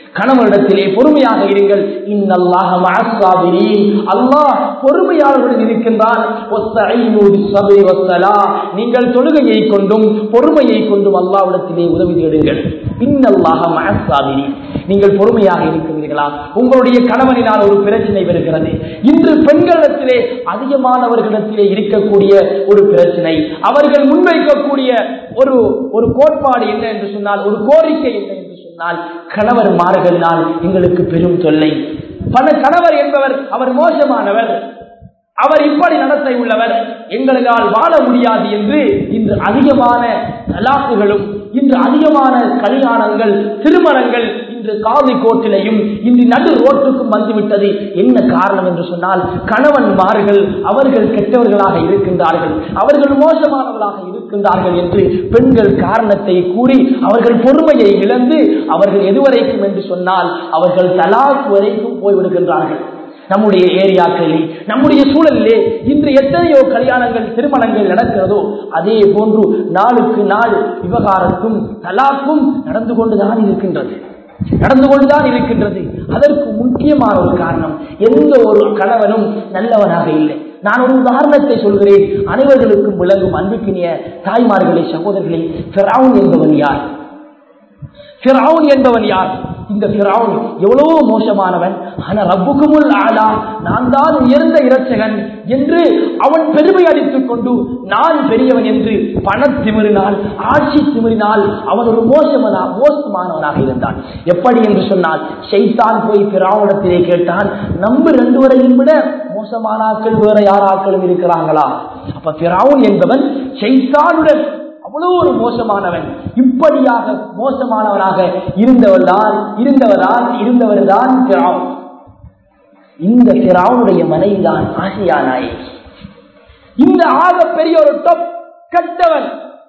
கணவனிடத்திலே பொறுமையாக இருங்கள் இன்னல்லாஹ மஅஸ்ஸாபிரீன் அல்லாஹ் பொறுமையாளர்களுடன் இருக்கின்றான் வஸ்தஈனு பிஸ்ஸப்ரி வஸ்ஸலாஹ் நீங்கள் தொழுகையை கொண்டும் பொறுமையை கொண்டும் அல்லாஹ்விடத்திலே உதவி தேடுங்கள் இன்னல்லாஹ மஅஸ்ஸாபிரீன் நீங்கள் பொறுமையாக இருக்கிறீர்களா உங்களுடைய கணவனினால் ஒரு பிரச்சனை வருகிறது இன்று பெண்களிடத்திலே அதிகமானவர்களிடத்திலே இருக்கக்கூடிய ஒரு பிரச்சனை அவர்கள் முன்வைக்கக்கூடிய ஒரு ஒரு கோட்பாடு என்ன என்று சொன்னால் ஒரு கோரிக்கை என்ன என்று சொன்னால் கணவர் மாறுகளினால் எங்களுக்கு பெரும் தொல்லை பல கணவர் என்பவர் அவர் மோசமானவர் அவர் இப்படி நடத்தை உள்ளவர் எங்களால் வாழ முடியாது என்று இன்று அதிகமான தலாக்குகளும் இன்று அதிகமான கல்யாணங்கள் திருமணங்கள் இன்று காவி கோட்டிலையும் இன்று நடு ரோட்டுக்கும் வந்துவிட்டது என்ன காரணம் என்று சொன்னால் கணவன்மார்கள் அவர்கள் கெட்டவர்களாக இருக்கின்றார்கள் அவர்கள் மோசமானவர்களாக இருக்கின்றார்கள் என்று பெண்கள் காரணத்தை கூறி அவர்கள் பொறுமையை இழந்து அவர்கள் எதுவரைக்கும் என்று சொன்னால் அவர்கள் தலாக் வரைக்கும் போய்விடுகின்றார்கள் நம்முடைய ஏரியாக்களிலே நம்முடைய சூழலிலே இன்று எத்தனையோ கல்யாணங்கள் திருமணங்கள் நடக்கிறதோ அதே போன்று நாளுக்கு நாள் விவகாரத்தும் தலாக்கும் நடந்து கொண்டுதான் இருக்கின்றது நடந்து கொண்டுதான் இருக்கின்றது அதற்கு முக்கியமான ஒரு காரணம் எந்த ஒரு கணவனும் நல்லவனாக இல்லை நான் ஒரு உதாரணத்தை சொல்கிறேன் அனைவர்களுக்கும் விளங்கும் அன்புக்கினிய தாய்மார்களே சகோதரர்களே ஃபெராவுன் என்பவன் யார் ஃபிரௌன் என்பவன் யார் இந்த ஃபிரௌன் எவ்வளவு மோசமானவன் ஆனா ரப்புக்குமுல் ஆலா நான் தான் உயர்ந்த இரட்சகன் என்று அவன் பெருமை அடித்துக் கொண்டு நான் பெரியவன் என்று பண திமிரினால் ஆட்சி திமிரினால் அவன் ஒரு மோசமனா மோசமானவனாக இருந்தான் எப்படி என்று சொன்னால் ஷைத்தான் போய் பிராவணத்திலே கேட்டான் நம்ம ரெண்டு வரையும் விட மோசமான ஆட்கள் வேற யார் ஆட்களும் இருக்கிறாங்களா அப்ப பிராவுன் என்பவன் ஷைத்தானுடன் அவ்வளவு ஒரு மோசமானவன் இப்படியாக மோசமானவனாக இருந்தவர் தான் இருந்தவர் தான் இருந்தவர் தான் பிராவன் இந்த பிராவுடைய மனைவி தான் ஆசியா நாயகி இந்த ஆக பெரிய ஒரு டொப் கெட்டவன்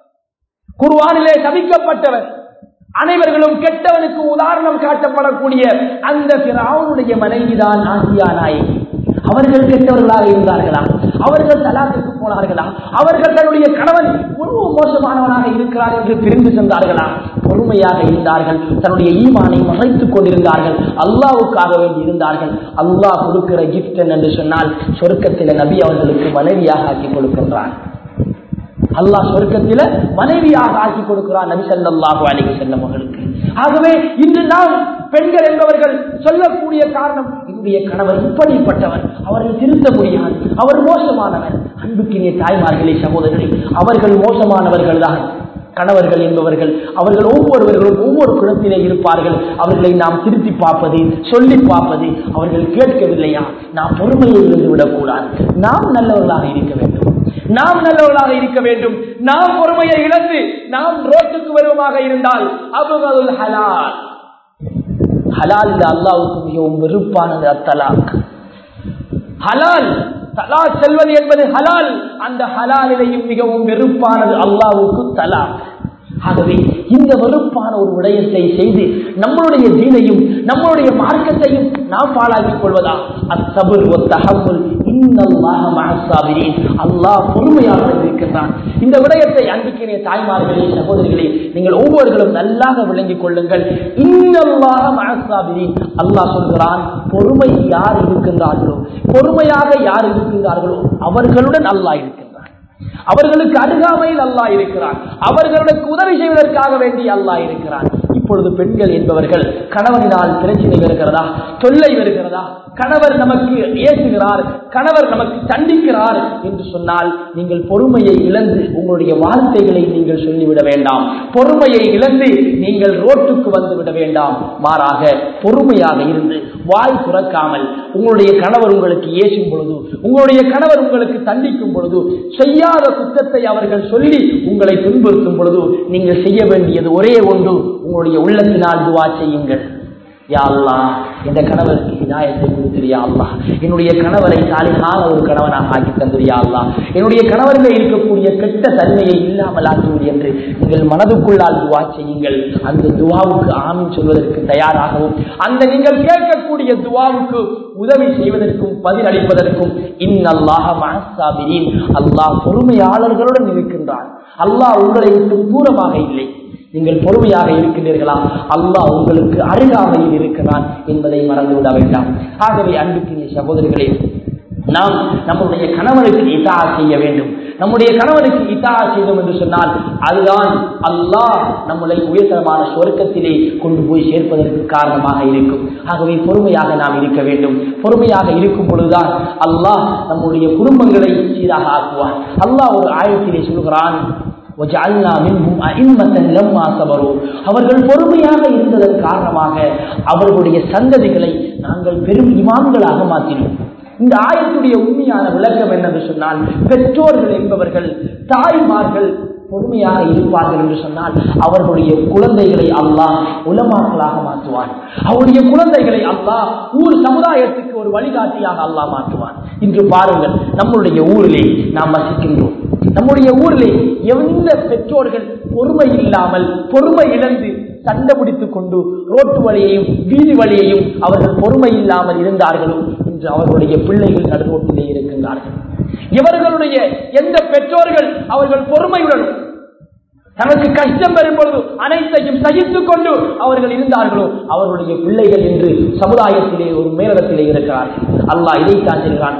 குர்வானிலே சபிக்கப்பட்டவன் அனைவர்களும் கெட்டவனுக்கு உதாரணம் காட்டப்படக்கூடிய அந்த பிராவுடைய மனைவிதான் ஆசியா நாயகி அவர்கள் கெட்டவர்களாக இருந்தார்களா அவர்கள் தலாத்துக்கு போனார்களா அவர்கள் தன்னுடைய கணவன் உணவு மோசமானவனாக இருக்கிறார் என்று பிரிந்து சென்றார்களா பொறுமையாக இருந்தார்கள் தன்னுடைய ஈமானை மறைத்துக் கொண்டிருந்தார்கள் அல்லாவுக்காக வேண்டி இருந்தார்கள் அல்லாஹ் கொடுக்கிற கிஃப்ட் என்று சொன்னால் சொர்க்கத்தில் நபி அவர்களுக்கு மனைவியாக ஆக்கி கொடுக்கின்றான் அல்லாஹ் சொர்க்கத்தில மனைவியாக ஆக்கி கொடுக்கிறான் நபி சல்லாஹூ அலிக செல்லம் அவர்களுக்கு ஆகவே இன்று நாம் பெண்கள் என்பவர்கள் சொல்லக்கூடிய காரணம் என்னுடைய கணவர் இப்படிப்பட்டவன் அவரை திருத்த முடியாது அவர் மோசமானவர் அன்புக்கினிய தாய்மார்களே சகோதரர்களே அவர்கள் மோசமானவர்கள் தான் கணவர்கள் என்பவர்கள் அவர்கள் ஒவ்வொருவர்களும் ஒவ்வொரு குணத்திலே இருப்பார்கள் அவர்களை நாம் திருத்தி பார்ப்பது சொல்லி பார்ப்பது அவர்கள் கேட்கவில்லையா நாம் பொறுமையை இருந்து விடக்கூடாது நாம் நல்லவர்களாக இருக்க வேண்டும் நாம் நல்லவர்களாக இருக்க வேண்டும் நாம் பொறுமையை இழந்து நாம் ரோட்டுக்கு வருவமாக இருந்தால் அபுகல் ஹலால் ஹலால் இந்த அல்லாவுக்கு மிகவும் வெறுப்பானது அத்தலாக் ஹலால் தலா செல்வது என்பது ஹலால் அந்த ஹலாலிலையும் மிகவும் வெறுப்பானது அல்லாவுக்கு தலாக் ஆகவே இந்த வெறுப்பான ஒரு விடயத்தை செய்து நம்மளுடைய தீனையும் நம்மளுடைய மார்க்கத்தையும் நாம் பாழாக்கிக் கொள்வதா அத்தபுல் தகவல் அல்லாஹ் பொறுமையாக இருக்கின்றான் இந்த விடயத்தை அன்புக்கினிய தாய்மார்களே சகோதரிகளே நீங்கள் ஒவ்வொருவர்களும் நல்லாக விளங்கிக் கொள்ளுங்கள் இன்னல்லாக மனசாபிரின் அல்லாஹ் சொல்கிறான் பொறுமை யார் இருக்கின்றார்களோ பொறுமையாக யார் இருக்கின்றார்களோ அவர்களுடன் அல்லாஹ் இருக்கின்றான் அவர்களுக்கு அருகாமையில் அல்லா இருக்கிறான் அவர்களுக்கு உதவி செய்வதற்காக வேண்டி அல்லா இருக்கிறான் இப்பொழுது பெண்கள் என்பவர்கள் கணவனினால் பிரச்சனை வருகிறதா தொல்லை வருகிறதா கணவர் நமக்கு ஏசுகிறார் கணவர் நமக்கு தண்டிக்கிறார் என்று சொன்னால் நீங்கள் பொறுமையை இழந்து உங்களுடைய வார்த்தைகளை நீங்கள் சொல்லிவிட வேண்டாம் பொறுமையை இழந்து நீங்கள் ரோட்டுக்கு வந்து விட வேண்டாம் மாறாக பொறுமையாக இருந்து வாய் துறக்காமல் உங்களுடைய கணவர் உங்களுக்கு ஏசும் பொழுது உங்களுடைய கணவர் உங்களுக்கு தண்டிக்கும் பொழுது செய்யாத குற்றத்தை அவர்கள் சொல்லி உங்களை துன்புறுத்தும் பொழுது நீங்கள் செய்ய வேண்டியது ஒரே ஒன்று உங்களுடைய உள்ளத்தினால் துவா செய்யுங்கள் யா அல்லா இந்த கணவருக்கு ஹிதாயத்தை கொடுத்திரியா அல்லா என்னுடைய கணவரை சாலிகான ஒரு கணவனாக ஆக்கி தந்திரியா அல்லா என்னுடைய கணவரில் இருக்கக்கூடிய கெட்ட தன்மையை இல்லாமல் ஆக்குவது என்று நீங்கள் மனதுக்குள்ளால் துவா செய்யுங்கள் அந்த துவாவுக்கு ஆமீன் சொல்வதற்கு தயாராகவும் அந்த நீங்கள் கேட்கக்கூடிய துவாவுக்கு உதவி செய்வதற்கும் பதில் அளிப்பதற்கும் இன்னல்லாக மனசாபிரின் அல்லாஹ் பொறுமையாளர்களுடன் இருக்கின்றான் அல்லாஹ் உங்களை விட்டு தூரமாக இல்லை நீங்கள் பொறுமையாக இருக்கின்றீர்களா அல்லாஹ் உங்களுக்கு அருகாமையில் இருக்கிறான் என்பதை மறந்துவிட வேண்டாம் ஆகவே அன்புக்கு சகோதரர்களே நாம் நம்முடைய கணவனுக்கு இதா செய்ய வேண்டும் நம்முடைய கணவனுக்கு இதா செய்தோம் என்று சொன்னால் அதுதான் அல்லாஹ் நம்மளை உயர்தரமான சொர்க்கத்திலே கொண்டு போய் சேர்ப்பதற்கு காரணமாக இருக்கும் ஆகவே பொறுமையாக நாம் இருக்க வேண்டும் பொறுமையாக இருக்கும் பொழுதுதான் அல்லாஹ் நம்முடைய குடும்பங்களை சீராக ஆக்குவார் அல்லாஹ் ஒரு ஆயத்திலே சொல்கிறான் அவர்கள் பொறுமையாக இருந்ததன் காரணமாக அவர்களுடைய சந்ததிகளை நாங்கள் பெரும் இமான்களாக மாற்றினோம் இந்த ஆயத்துடைய உண்மையான விளக்கம் என்னென்று சொன்னால் பெற்றோர்கள் என்பவர்கள் தாய்மார்கள் பொறுமையாக இருப்பார்கள் என்று சொன்னால் அவர்களுடைய குழந்தைகளை அல்லாஹ் உலமாக்களாக மாற்றுவான் அவருடைய குழந்தைகளை அல்லாஹ் ஊர் சமுதாயத்துக்கு ஒரு வழிகாட்டியாக அல்லாஹ் மாற்றுவான் இன்று பாருங்கள் நம்முடைய ஊரிலே நாம் வசிக்கின்றோம் நம்முடைய ஊரிலே எந்த பெற்றோர்கள் பொறுமை இல்லாமல் பொறுமை இழந்து சண்டை பிடித்துக் கொண்டு ரோட்டு வழியையும் வீதி வழியையும் அவர்கள் பொறுமை இல்லாமல் இருந்தார்களோ இன்று அவர்களுடைய பிள்ளைகள் நடுரோட்டிலே இருக்கின்றார்கள் இவர்களுடைய எந்த பெற்றோர்கள் அவர்கள் பொறுமையுடன் தனக்கு கஷ்டம் வரும் பொழுது அனைத்தையும் சகித்துக் கொண்டு அவர்கள் இருந்தார்களோ அவர்களுடைய பிள்ளைகள் என்று சமுதாயத்திலே ஒரு மேலிடத்திலே இருக்கிறார்கள் அல்லாஹ் இதைத்தான் சொல்கிறான்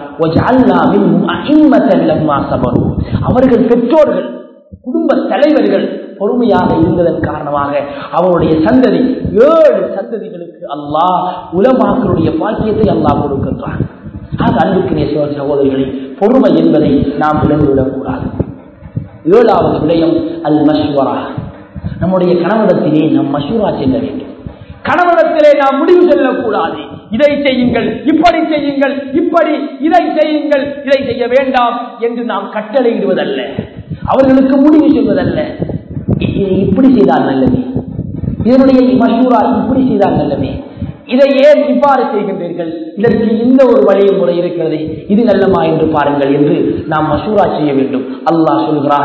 அவர்கள் பெற்றோர்கள் குடும்ப தலைவர்கள் பொறுமையாக இருந்ததன் காரணமாக அவருடைய சந்ததி ஏழு சந்ததிகளுக்கு அல்லாஹ் உலமாக்களுடைய பாக்கியத்தை அல்லாஹ் கொடுக்கின்றான் ஆக அன்புக்கு நேச சகோதரிகளை பொறுமை என்பதை நாம் விளங்கிவிடக் கூடாது ஏழாவது விடயம் அல் மஷ்வரா நம்முடைய கணவனத்திலே நாம் மஷூரா செல்ல வேண்டும் கணவனத்திலே நாம் முடிவு செல்லக்கூடாது இதை செய்யுங்கள் இப்படி செய்யுங்கள் இப்படி இதை செய்யுங்கள் இதை செய்ய வேண்டாம் என்று நாம் கட்டளையிடுவதல்ல அவர்களுக்கு முடிவு செய்வதல்ல இப்படி செய்தால் நல்லது இதனுடைய மஷூரா இப்படி செய்தால் நல்லது இதை ஏன் இவ்வாறு செய்கின்றீர்கள் இதற்கு இந்த ஒரு வழியை முறை இருக்கிறது இது நல்லமா என்று பாருங்கள் என்று நாம் மசூரா செய்ய வேண்டும் அல்லாஹ் சொல்கிறான்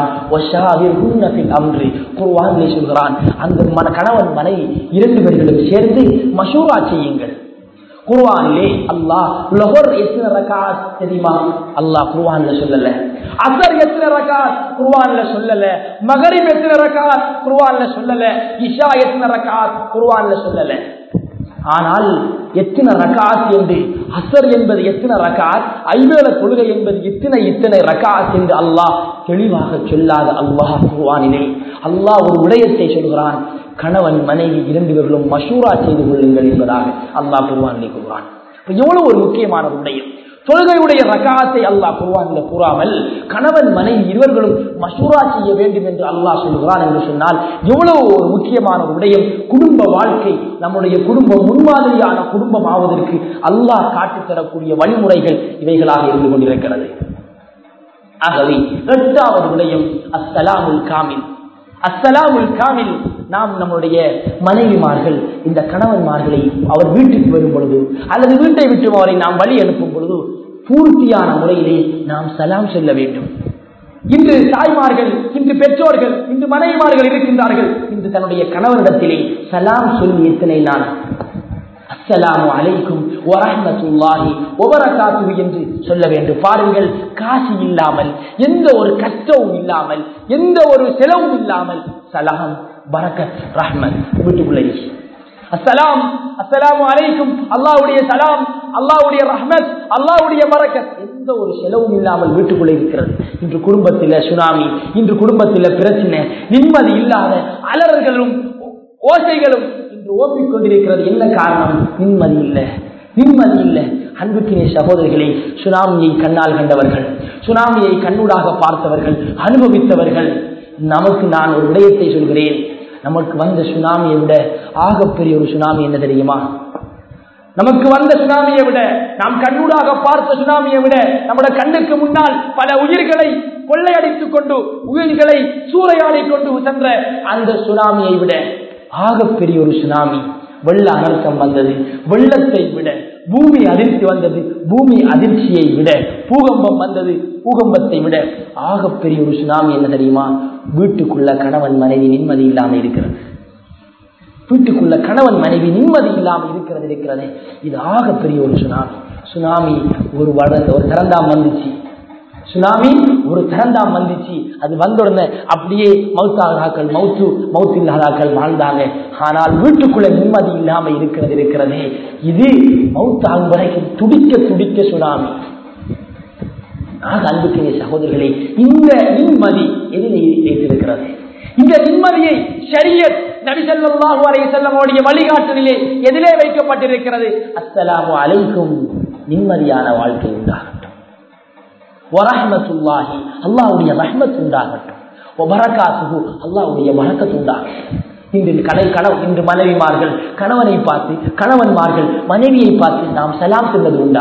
அன்று குர்வானிலே சொல்கிறான் அந்த மன கணவன் மனைவி இரண்டு பேர்களும் சேர்ந்து மசூரா செய்யுங்கள் குர்வானிலே அல்லாஹ் லொஹர் எத்தனை ரகாத் தெரியுமா அல்லாஹ் குர்வான்ல சொல்லல அசர் எத்தனை ரகாத் குர்வான்ல சொல்லல மகரிப் எத்தனை ரகாத் குர்வான்ல சொல்லல இஷா எத்தனை ரகாத் குர்வான்ல சொல்லல ஆனால் எத்தனை ரகாத் என்று அசர் என்பது எத்தனை ரகாத் ஐவேல கொள்கை என்பது இத்தனை இத்தனை ரகாத் என்று அல்லாஹ் தெளிவாக சொல்லாத அல்லாஹ் குர்வானிலே அல்லாஹ் ஒரு விடயத்தை சொல்கிறான் கணவன் மனைவி இரண்டு பேர்களும் மஷூரா செய்து கொள்ளுங்கள் என்பதாக அல்லாஹ் குர்வானிலே கூறுவான் எவ்வளவு ஒரு முக்கியமான விடயம் தொழுகையுடைய ரகாத்தை அல்லாஹ் குர்வானில் கூறாமல் கணவன் மனைவி இருவர்களும் மசூரா செய்ய வேண்டும் என்று அல்லாஹ் சொல்கிறான் என்று சொன்னால் எவ்வளவு ஒரு முக்கியமான விடயம் குடும்ப வாழ்க்கை நம்முடைய குடும்பம் முன்மாதிரியான குடும்பம் ஆவதற்கு அல்லாஹ் காட்டித் தரக்கூடிய வழிமுறைகள் இவைகளாக இருந்து கொண்டிருக்கிறது ஆகவே எட்டாவது விடயம் அஸ்ஸலாமுல் காமில் அஸ்ஸலாமுல் காமில் நாம் நம்முடைய மனைவிமார்கள் இந்த கணவன்மார்களை அவர் வீட்டுக்கு வரும் பொழுது அல்லது வீட்டை விட்டு அவரை நாம் வழி அனுப்பும் பொழுது பூர்த்தியான முறையிலே நாம் சலாம் செல்ல வேண்டும் இன்று தாய்மார்கள் இன்று பெற்றோர்கள் இன்று மனைவிமார்கள் இருக்கின்றார்கள் இன்று தன்னுடைய கணவனிடத்திலே சலாம் சொல்லி எத்தனை நான் அஸ்ஸலாமு அலைக்கும் வரஹ்மத்துல்லாஹி வபரகாத்துஹு என்று சொல்ல வேண்டும் பாருங்கள் காசு இல்லாமல் எந்த ஒரு கஷ்டமும் இல்லாமல் எந்த ஒரு செலவும் இல்லாமல் சலாம் பரக்கத் ரஹ்மத் வீட்டுக்குள்ளே அஸ்ஸலாம் அஸ்ஸலாமு அலைக்கும் அல்லாஹ்வுடைய சலாம் அல்லாஹ்வுடைய ரஹ்மத் அல்லாஹ்வுடைய பரக்கத் எந்த ஒரு செலவும் இல்லாமல் வீட்டுக்குள்ளே இருக்கிறது இன்று குடும்பத்தில் சுனாமி இன்று குடும்பத்தில் பிரச்சனை நிம்மதி இல்லாத அலறல்களும் ஓசைகளும் இன்று ஓப்பிக் கொண்டிருக்கிறது என்ன காரணம் நிம்மதி இல்லை நிம்மதி இல்லை அன்புக்கினே சகோதரிகளை சுனாமியை கண்ணால் கண்டவர்கள் சுனாமியை கண்ணூடாக பார்த்தவர்கள் அனுபவித்தவர்கள் நமக்கு நான் ஒரு விடயத்தை சொல்கிறேன் நமக்கு வந்த சுனாமியை விட ஆகப்பெரிய ஒரு சுனாமி என்ன தெரியுமா நமக்கு வந்த சுனாமியை விட நாம் கண்ணூடாக பார்த்த சுனாமியை விட நம்முடைய கண்ணுக்கு முன்னால் பல உயிர்களை கொள்ளையடித்துக் கொண்டு உயிர்களை சூறையாடி கொண்டு சென்ற அந்த சுனாமியை விட ஆகப்பெரிய ஒரு சுனாமி வெள்ள அனர்த்தம் வந்தது வெள்ளத்தை விட பூமி அதிர்ச்சி வந்தது பூமி அதிர்ச்சியை விட பூகம்பம் வந்தது பூகம்பத்தை விட ஆகப்பெரிய ஒரு சுனாமி என்ன தெரியுமா வீட்டுக்குள்ள கணவன் மனைவி நிம்மதி இல்லாமல் இருக்கிறது வீட்டுக்குள்ள கணவன் மனைவி நிம்மதி இல்லாமல் இருக்கிறது இருக்கிறது இது ஆகப்பெரிய ஒரு சுனாமி சுனாமி ஒரு வட ஒரு திறந்தாம் வந்துச்சு சுனாமி ஒரு திறந்தாம் வந்துச்சு அது வந்த உடனே அப்படியே மவுத்தாகிறாக்கள் மவுத்து மவுத்து இல்லாதாக்கள் வாழ்ந்தாங்க ஆனால் வீட்டுக்குள்ள நிம்மதி இல்லாம இருக்கிறது இருக்கிறதே இது மவுத்தாகும் வரைக்கும் துடிக்க துடிக்க சுனாமி ஆக அன்புக்குரிய சகோதரர்களே இந்த நிம்மதி எதிலே வைத்திருக்கிறது இந்த நிம்மதியை ஷரியத் நபிசல்லாஹு அலைஹி செல்லமுடைய வழிகாட்டலிலே எதிலே வைக்கப்பட்டிருக்கிறது அஸ்ஸலாமு அலைக்கும் நிம்மதியான வாழ்க்கை உண்டாகட்டும் வரஹ்மத்துல்லாஹி அல்லாஹ்வுடைய ரஹ்மத் உண்டாகட்டும் வபரகாத்துஹு அல்லாஹ்வுடைய பரக்கத் உண்டாகட்டும் இன்று கடை கணவன் இன்று மனைவிமார்கள் கணவனை பார்த்து கணவன்மார்கள் மனைவியை பார்த்து நாம் சலாம் சொன்னது உண்டா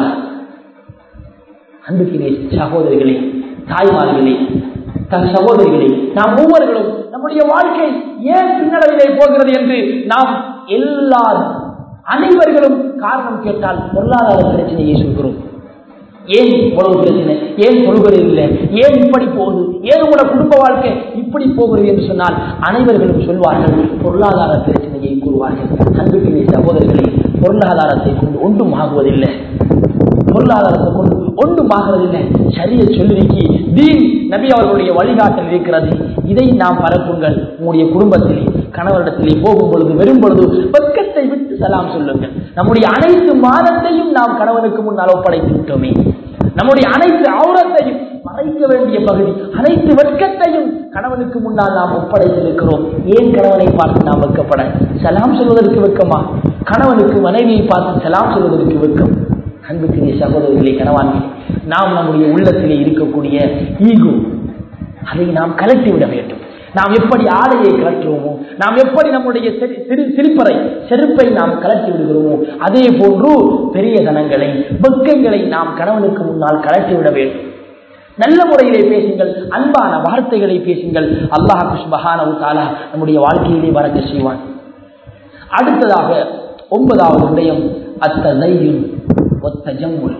அன்புக்கினே சகோதரிகளே தாய்மார்களே தன் சகோதரிகளே நாம் ஒவ்வொருவரும் நம்முடைய வாழ்க்கை ஏன் பின்னடைவிலே போகிறது என்று நாம் எல்லா அனைவர்களும் காரணம் கேட்டால் பொருளாதார பிரச்சனையை சொல்கிறோம் ஏன் இவ்வளவு பிரச்சனை ஏன் சொல்கிறது இல்லை ஏன் இப்படி போகுது ஏன் உங்களோட குடும்ப வாழ்க்கை இப்படி போகிறது என்று சொன்னால் அனைவர்களும் சொல்வார்கள் பொருளாதார பிரச்சனையை கூறுவார்கள் அன்புக்கினை சகோதரர்களே பொருளாதாரத்தை கொண்டு ஒன்றும் ஆகுவதில்லை பொருளாதாரத்தை கொண்டு ஒன்றும் ஆகிறதில்லை சரிய சொல்லிக்கு தீன் நபி அவர்களுடைய வழிகாட்டல் இருக்கிறது இதை நாம் பரப்புங்கள் உங்களுடைய குடும்பத்திலே கணவரிடத்திலே போகும் பொழுது வெறும் பொழுது வெக்கத்தை விட்டு சலாம் சொல்லுங்கள் நம்முடைய அனைத்து மாதத்தையும் நாம் கணவனுக்கு முன்னால் ஒப்படைத்து விட்டோமே நம்முடைய அனைத்து ஆவரத்தையும் மறைக்க வேண்டிய பகுதி அனைத்து வெட்கத்தையும் கணவனுக்கு முன்னால் நாம் ஒப்படைத்திருக்கிறோம் ஏன் கணவனை பார்த்து நாம் வெக்கப்பட சலாம் சொல்வதற்கு வெக்கமா கணவனுக்கு மனைவியை பார்த்து சலாம் சொல்வதற்கு வெக்கம் அன்புக்குரிய சகோதரர்களே கணவான்களே நாம் நம்முடைய உள்ளத்திலே இருக்கக்கூடிய ஈகோ அதை நாம் கலட்டி விட வேண்டும் நாம் எப்படி ஆடையை கலற்றுவோமோ நாம் எப்படி நம்முடைய சிரி- சிறு- சிரிப்பறை செருப்பை நாம் கலட்டி விடுகிறோமோ அதே போன்று பெரிய தனங்களை வெக்கங்களை நாம் கணவனுக்கு முன்னால் கலட்டி விட வேண்டும் நல்ல முறையிலே பேசுங்கள் அன்பான வார்த்தைகளை பேசுங்கள் அல்லாஹ் சுபஹானஹு தஆலா நம்முடைய வாழ்க்கையிலே வரக்க செய்வான் அடுத்ததாக ஒன்பதாவது விடயம் அத்ததையும் ஒத்தஜம்முல்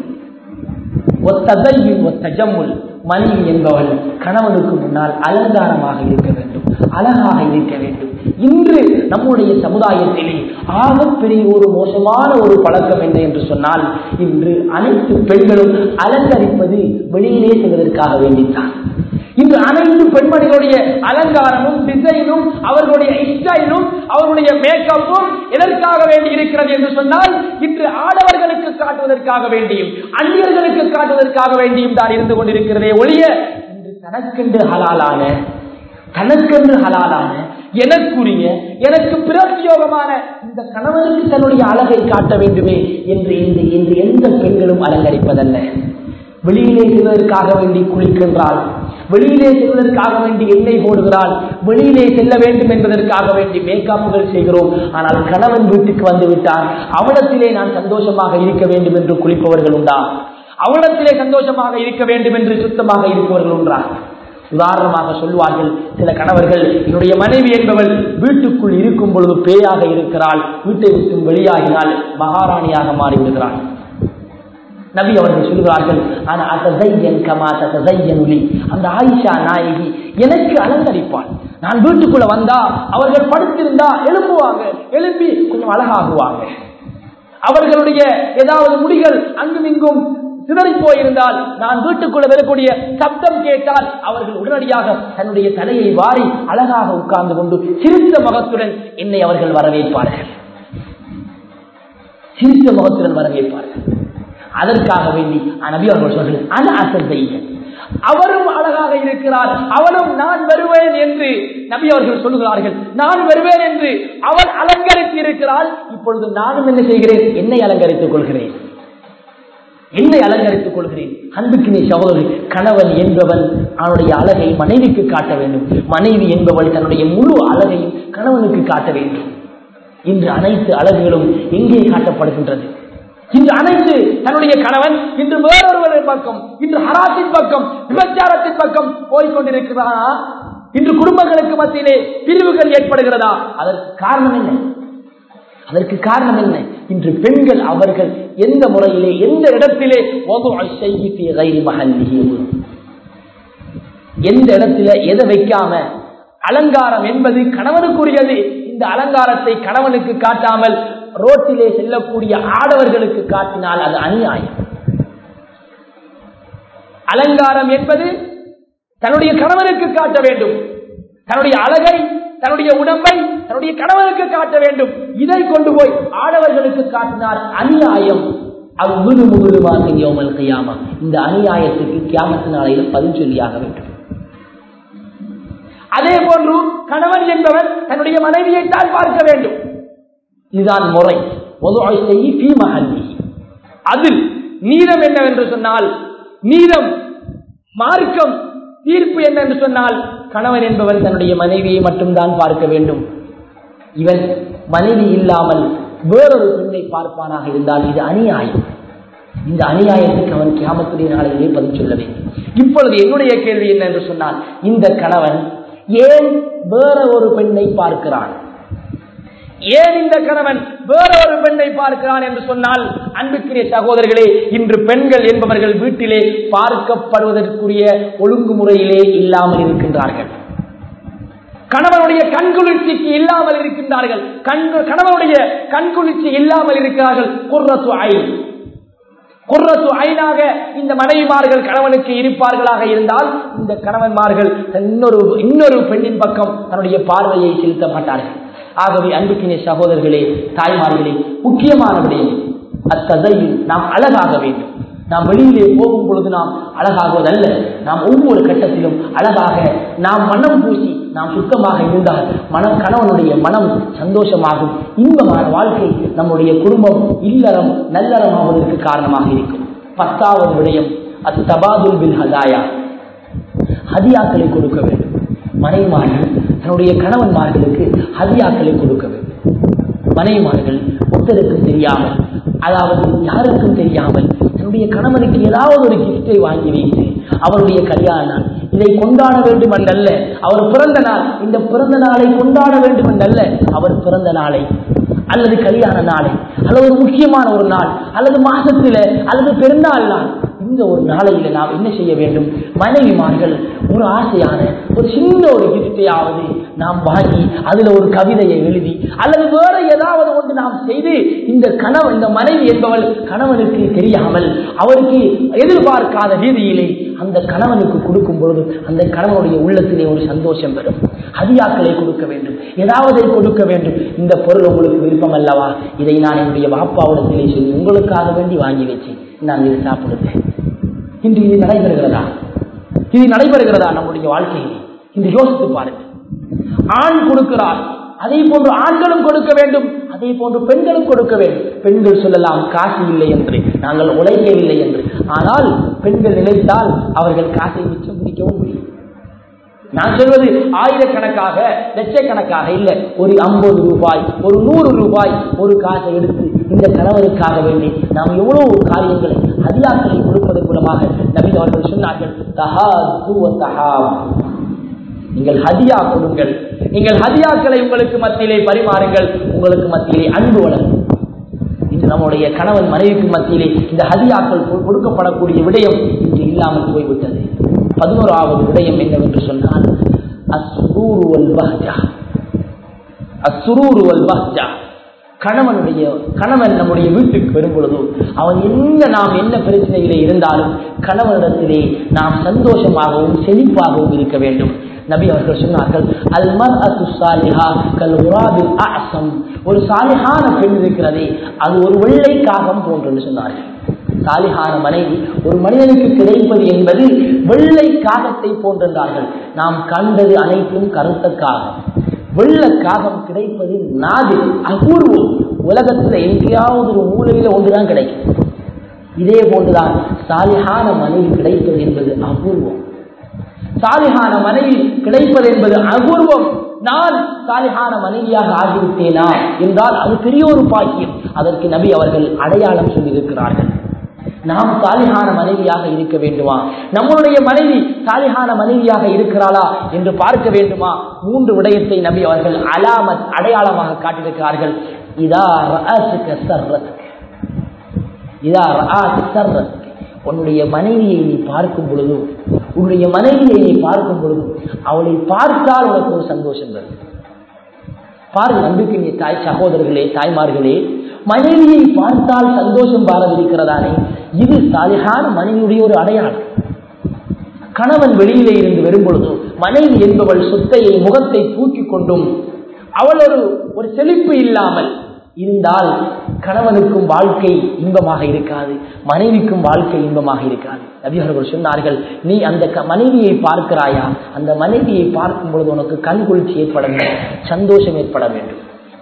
ஒத்ததையும் ஒத்தஜம்முல் மனைவி என்பவள் கணவனுக்கு முன்னால் அலங்காரமாக இருக்க வேண்டும் அழகாக இருக்க வேண்டும் இன்று நம்முடைய சமுதாயத்திலே ஆகப்பெரிய ஒரு மோசமான ஒரு பழக்கம் என்ன என்று சொன்னால் இன்று அனைத்து பெண்களும் அலங்கரிப்பது வெளியிலே செல்வதற்காக வேண்டித்தான் இன்று அனைத்து பெண்மணிகளுடைய அலங்காரமும் டிசைனும் அவர்களுடைய ஸ்டைலும் அவர்களுடைய மேக்கப்பும் எதற்காக வேண்டி இருக்கிறது என்று சொன்னால் இன்று ஆடவர்களுக்கு காட்டுவதற்காக வேண்டியும் அந்நியர்களுக்கு காட்டுவதற்காக வேண்டியும் தான் இருந்து கொண்டிருக்கிறதே ஒழிய இன்று தனக்கென்று ஹலாலான தனக்கென்று ஹலாலான எனக்குரிய எனக்கு பிரத்யோகமான இந்த கணவனுக்கு தன்னுடைய அழகை காட்ட வேண்டுமே என்று இந்த இன்று எந்த பெண்களும் அலங்கரிப்பதல்ல வெளியிலே செல்வதற்காக வேண்டி குளிக்கின்றாள் வெளியிலே செல்வதற்காக வேண்டி எண்ணெய் போடுகிறாள் வெளியிலே செல்ல வேண்டும் என்பதற்காக வேண்டி மேக்கப்புகள் செய்கிறோம் ஆனால் கணவன் வீட்டுக்கு வந்து விட்டார் அவனத்திலே நான் சந்தோஷமாக இருக்க வேண்டும் என்று குளிப்பவர்கள் உண்டா அவனத்திலே சந்தோஷமாக இருக்க வேண்டும் என்று சுத்தமாக இருப்பவர்கள் உண்டா உதாரணமாக சொல்வார்கள் சில கணவர்கள் என்னுடைய மனைவி என்பவள் வீட்டுக்குள் இருக்கும் பொழுது பேயாக இருக்கிறாள் வீட்டை விட்டு வெளியாகினால் மகாராணியாக மாறிவிடுகிறாள் நபி அவர்கள் சொல்கிறார்கள் ஆனா அத்ததையன் கமா ததையனுலி அந்த ஆயிஷா நாயகி எனக்கு அலங்கரிப்பாள் நான் வீட்டுக்குள்ள வந்தா அவர்கள் படுத்திருந்தா எழும்புவாங்க எழுப்பி கொஞ்சம் அழகாகுவாங்க அவர்களுடைய ஏதாவது முடிகள் அங்கும் இங்கும் சிதறி போயிருந்தால் நான் வீட்டுக்குள்ள வரக்கூடிய சப்தம் கேட்டால் அவர்கள் உடனடியாக தன்னுடைய தலையை வாரி அழகாக உட்கார்ந்து கொண்டு சிரித்த முகத்துடன் என்னை அவர்கள் வரவேற்பார்கள் சிரித்த முகத்துடன் வரவேற்பார்கள் அதற்காக வேண்டி நபி அவர்கள் சொல்றது அன அசத்தைகள் அவரும் அழகாக இருக்கிறார் அவளும் நான் வருவேன் என்று நபி அவர்கள் சொல்லுகிறார்கள் நான் வருவேன் என்று அவள் அலங்கரித்து இருக்கிறாள் இப்பொழுது நானும் என்ன செய்கிறேன் என்னை அலங்கரித்துக் கொள்கிறேன் என்னை அலங்கரித்துக் கொள்கிறேன் அன்புக்கு நீ சகோதரி கணவன் என்பவன் அவனுடைய அழகை மனைவிக்கு காட்ட வேண்டும் மனைவி என்பவள் தன்னுடைய முழு அழகையும் கணவனுக்கு காட்ட வேண்டும் இன்று அனைத்து அழகுகளும் எங்கே காட்டப்படுகின்றது இன்று அனைத்து தன்னுடைய கணவன் இன்று வேறொருவரின் பக்கம் இன்று ஹராத்தின் பக்கம் விபச்சாரத்தின் பக்கம் போய்கொண்டிருக்கிறானா இன்று குடும்பங்களுக்கு மத்தியிலே பிரிவுகள் ஏற்படுகிறதா அதற்கு காரணம் என்ன அதற்கு காரணம் என்ன இன்று பெண்கள் அவர்கள் எந்த முறையிலே எந்த இடத்திலே எந்த இடத்துல எதை வைக்காம அலங்காரம் என்பது கணவனுக்குரியது இந்த அலங்காரத்தை கணவனுக்கு காட்டாமல் ரோட்டிலே செல்லக்கூடிய ஆடவர்களுக்கு காட்டினால் அது அநியாயம் அலங்காரம் என்பது தன்னுடைய கணவனுக்கு காட்ட வேண்டும் தன்னுடைய அழகை தன்னுடைய உடம்பை தன்னுடைய கணவனுக்கு காட்ட வேண்டும் இதை கொண்டு போய் ஆடவர்களுக்கு காட்டினார் அநியாயம் அவ்விடு முழுமாக யோமல் கையாமா இந்த அநியாயத்துக்கு கியாமத்து நாளையில் பதில் சொல்லியாக வேண்டும் அதே போன்று கணவன் என்பவர் தன்னுடைய மனைவியை தான் பார்க்க வேண்டும் இதுதான் முறை அதில் நீதம் என்னவென்று சொன்னால் நீதம் மார்க்கம் தீர்ப்பு என்ன என்று சொன்னால் கணவன் என்பவன் தன்னுடைய மனைவியை மட்டும்தான் பார்க்க வேண்டும் இவன் மனைவி இல்லாமல் வேறொரு பெண்ணை பார்ப்பானாக இருந்தால் இது அநியாயம் இந்த அநியாயத்துக்கு அவன் கியாமத்துடைய நாளையிலே பதில் சொல்ல வேண்டும் இப்பொழுது என்னுடைய கேள்வி என்ன என்று சொன்னால் இந்த கணவன் ஏன் வேற ஒரு பெண்ணை பார்க்கிறான் ஏன் இந்த கணவன் வேற ஒரு பெண்ணை பார்க்கிறான் என்று சொன்னால் அன்புக்குரிய சகோதரர்களே இன்று பெண்கள் என்பவர்கள் வீட்டிலே பார்க்கப்படுவதற்குரிய ஒழுங்குமுறையிலே இல்லாமல் இருக்கின்றார்கள் கணவனுடைய கண்குளிர்ச்சிக்கு இல்லாமல் இருக்கின்றார்கள் கணவனுடைய கண்குளிர்ச்சி இல்லாமல் இருக்கிறார்கள் குர்ரத்து ஐ குர்ரத்து ஐனாக இந்த மனைவிமார்கள் கணவனுக்கு இருப்பார்களாக இருந்தால் இந்த கணவன்மார்கள் இன்னொரு இன்னொரு பெண்ணின் பக்கம் தன்னுடைய பார்வையை செலுத்த மாட்டார்கள் ஆகவே அன்புக்கினே சகோதரர்களே தாய்மார்களே முக்கியமான விடயம் அத்ததையில் நாம் அழகாக வேண்டும் நாம் வெளியிலே போகும் பொழுது நாம் அழகாகுவதல்ல நாம் ஒவ்வொரு கட்டத்திலும் அழகாக நாம் மனம் பூசி நாம் சுத்தமாக இருந்தால் மனம் கணவனுடைய மனம் சந்தோஷமாகும் இன்பமான வாழ்க்கை நம்முடைய குடும்பம் இல்லறம் நல்லறமாவதற்கு காரணமாக இருக்கும் பத்தாவது விடயம் அத்தபாதுல் பில் ஹதாயா ஹதியாக்களை கொடுக்க வேண்டும் மனைவிமார்கள் தன்னுடைய கணவன்மார்களுக்கு ஹதியாக்களை கொடுக்க வேண்டும் மனைவிமார்கள் ஒருத்தருக்கும் தெரியாமல் அதாவது யாருக்கும் தெரியாமல் தன்னுடைய கணவனுக்கு ஏதாவது ஒரு கிஃப்டை வாங்கி வைத்து அவருடைய கல்யாண நாள் இதை கொண்டாட வேண்டும் என்றல்ல அவர் பிறந்த நாள் இந்த பிறந்த நாளை கொண்டாட வேண்டும் என்றல்ல அவர் பிறந்த நாளை அல்லது கல்யாண நாளை அல்லது ஒரு முக்கியமான ஒரு நாள் அல்லது மாசத்தில அல்லது பெருநாள் நாள் இந்த ஒரு நாளையில நாம் என்ன செய்ய வேண்டும் மனைவிமார்கள் ஒரு ஆசையான ஒரு சின்ன ஒரு கிஃப்டையாவது நாம் வாங்கி அதுல ஒரு கவிதையை எழுதி அல்லது வேற ஏதாவது ஒன்று நாம் செய்து இந்த கணவன் இந்த மனைவி என்பவள் கணவனுக்கு தெரியாமல் அவருக்கு எதிர்பார்க்காத ரீதியிலே அந்த கணவனுக்கு கொடுக்கும் பொழுது அந்த கணவனுடைய உள்ளத்திலே ஒரு சந்தோஷம் வரும் ஹதியாக்களை கொடுக்க வேண்டும் ஏதாவது கொடுக்க வேண்டும் இந்த பொருள் உங்களுக்கு விருப்பம் அல்லவா இதை நான் என்னுடைய வாப்பாவிடத்திலே சொல்லி உங்களுக்காக வேண்டி வாங்கி வச்சேன் நான் இதை சாப்பிடுவேன் இன்று இது நடைபெறுகிறதா இது நடைபெறுகிறதா நம்முடைய வாழ்க்கையில் இன்று யோசித்து பாருங்கள் ஆண் கொடுக்கிறார் அதே போன்று ஆண்களும் கொடுக்க வேண்டும் அதே போன்று பெண்களும் கொடுக்க வேண்டும் பெண்கள் சொல்லலாம் காசு இல்லை என்று நாங்கள் உழைக்கவில்லை என்று ஆனால் பெண்கள் நினைத்தால் அவர்கள் காசை மிச்சம் பிடிக்கவும் முடியும் நான் சொல்வது ஆயிரக்கணக்காக லட்சக்கணக்காக இல்லை ஒரு ஐம்பது ரூபாய் ஒரு நூறு ரூபாய் ஒரு காசை எடுத்து இந்த கணவருக்காக வேண்டி நாம் எவ்வளவு காரியங்களை ஹதியாக்களை கொடுப்பதன் மூலமாக நபி அவர்கள் சொன்னார்கள் தஹா தஹா நீங்கள் ஹதியா கொடுங்கள் நீங்கள் ஹதியாக்களை உங்களுக்கு மத்தியிலே பரிமாறுங்கள் உங்களுக்கு மத்தியிலே அன்பு வளரும் இன்று நம்முடைய கணவன் மனைவிக்கு மத்தியிலே இந்த ஹதியாக்கள் கொடுக்கப்படக்கூடிய விடயம் இன்று இல்லாமல் போய்விட்டது பதினோராவது விடயம் என்னவென்று சொன்னால் அஸ்ரூருவல் பஹ்ஜா அஸ்ரூருவல் பஹ்ஜா கணவனுடைய கணவன் நம்முடைய வீட்டுக்கு வரும் பொழுது அவன் என்ன நாம் என்ன பிரச்சனையிலே இருந்தாலும் கணவனிடத்திலே நாம் சந்தோஷமாகவும் செழிப்பாகவும் இருக்க வேண்டும் நபி அவர்கள் சொன்னார்கள் அல்மர் அசம் ஒரு சாலிஹான பெண் இருக்கிறதே அது ஒரு வெள்ளை காகம் போன்று சொன்னார்கள் சாலிஹான மனைவி ஒரு மனிதனுக்கு கிடைப்பது என்பது வெள்ளை காகத்தை போன்றார்கள் நாம் கண்டது அனைத்தும் கருத்த காகம் வெள்ள காகம் கிடைப்பது நாது அபூர்வம் உலகத்துல எங்கேயாவது ஒரு மூலையில ஒன்றுதான் கிடைக்கும் இதே போன்றுதான் சாலிஹான மனைவி கிடைப்பது என்பது அபூர்வம் சாலிஹான மனைவி கிடைப்பது என்பது அபூர்வம் நான் சாலிஹான மனைவியாக ஆகிவிட்டேனா என்றால் அது பெரிய ஒரு பாக்கியம் அதற்கு நபி அவர்கள் அடையாளம் சொல்லியிருக்கிறார்கள் நாம் சாலிஹான மனைவியாக இருக்க வேண்டுமா நம்மளுடைய மனைவி சாலிஹான மனைவியாக இருக்கிறாளா என்று பார்க்க வேண்டுமா மூன்று விடயத்தை நபி அவர்கள் அலாமத் அடையாளமாக காட்டியிருக்கிறார்கள் இதா சர்ரத் இதா சர்ரத் உன்னுடைய மனைவியை நீ பார்க்கும் பொழுது உன்னுடைய மனைவியை நீ பார்க்கும் பொழுது அவளை பார்த்தால் உனக்கு ஒரு சந்தோஷம் வரும் பாருங்க நம்பிக்கை நீ தாய் சகோதரர்களே தாய்மார்களே மனைவியை பார்த்தால் சந்தோஷம் பாரதிருக்கிறதானே இது சாலிகான மனைவியுடைய ஒரு அடையாளம் கணவன் வெளியிலே இருந்து வரும்பொழுது மனைவி என்பவள் சொத்தையை முகத்தை தூக்கி கொண்டும் அவள் ஒரு ஒரு செழிப்பு இல்லாமல் இருந்தால் கணவனுக்கும் வாழ்க்கை இன்பமாக இருக்காது மனைவிக்கும் வாழ்க்கை இன்பமாக இருக்காது நபியவர்கள் சொன்னார்கள் நீ அந்த க- மனைவியை பார்க்கிறாயா அந்த மனைவியை பார்க்கும் பொழுது உனக்கு கண்குளிர்ச்சி ஏற்பட வேண்டும் சந்தோஷம் ஏற்பட வேண்டும்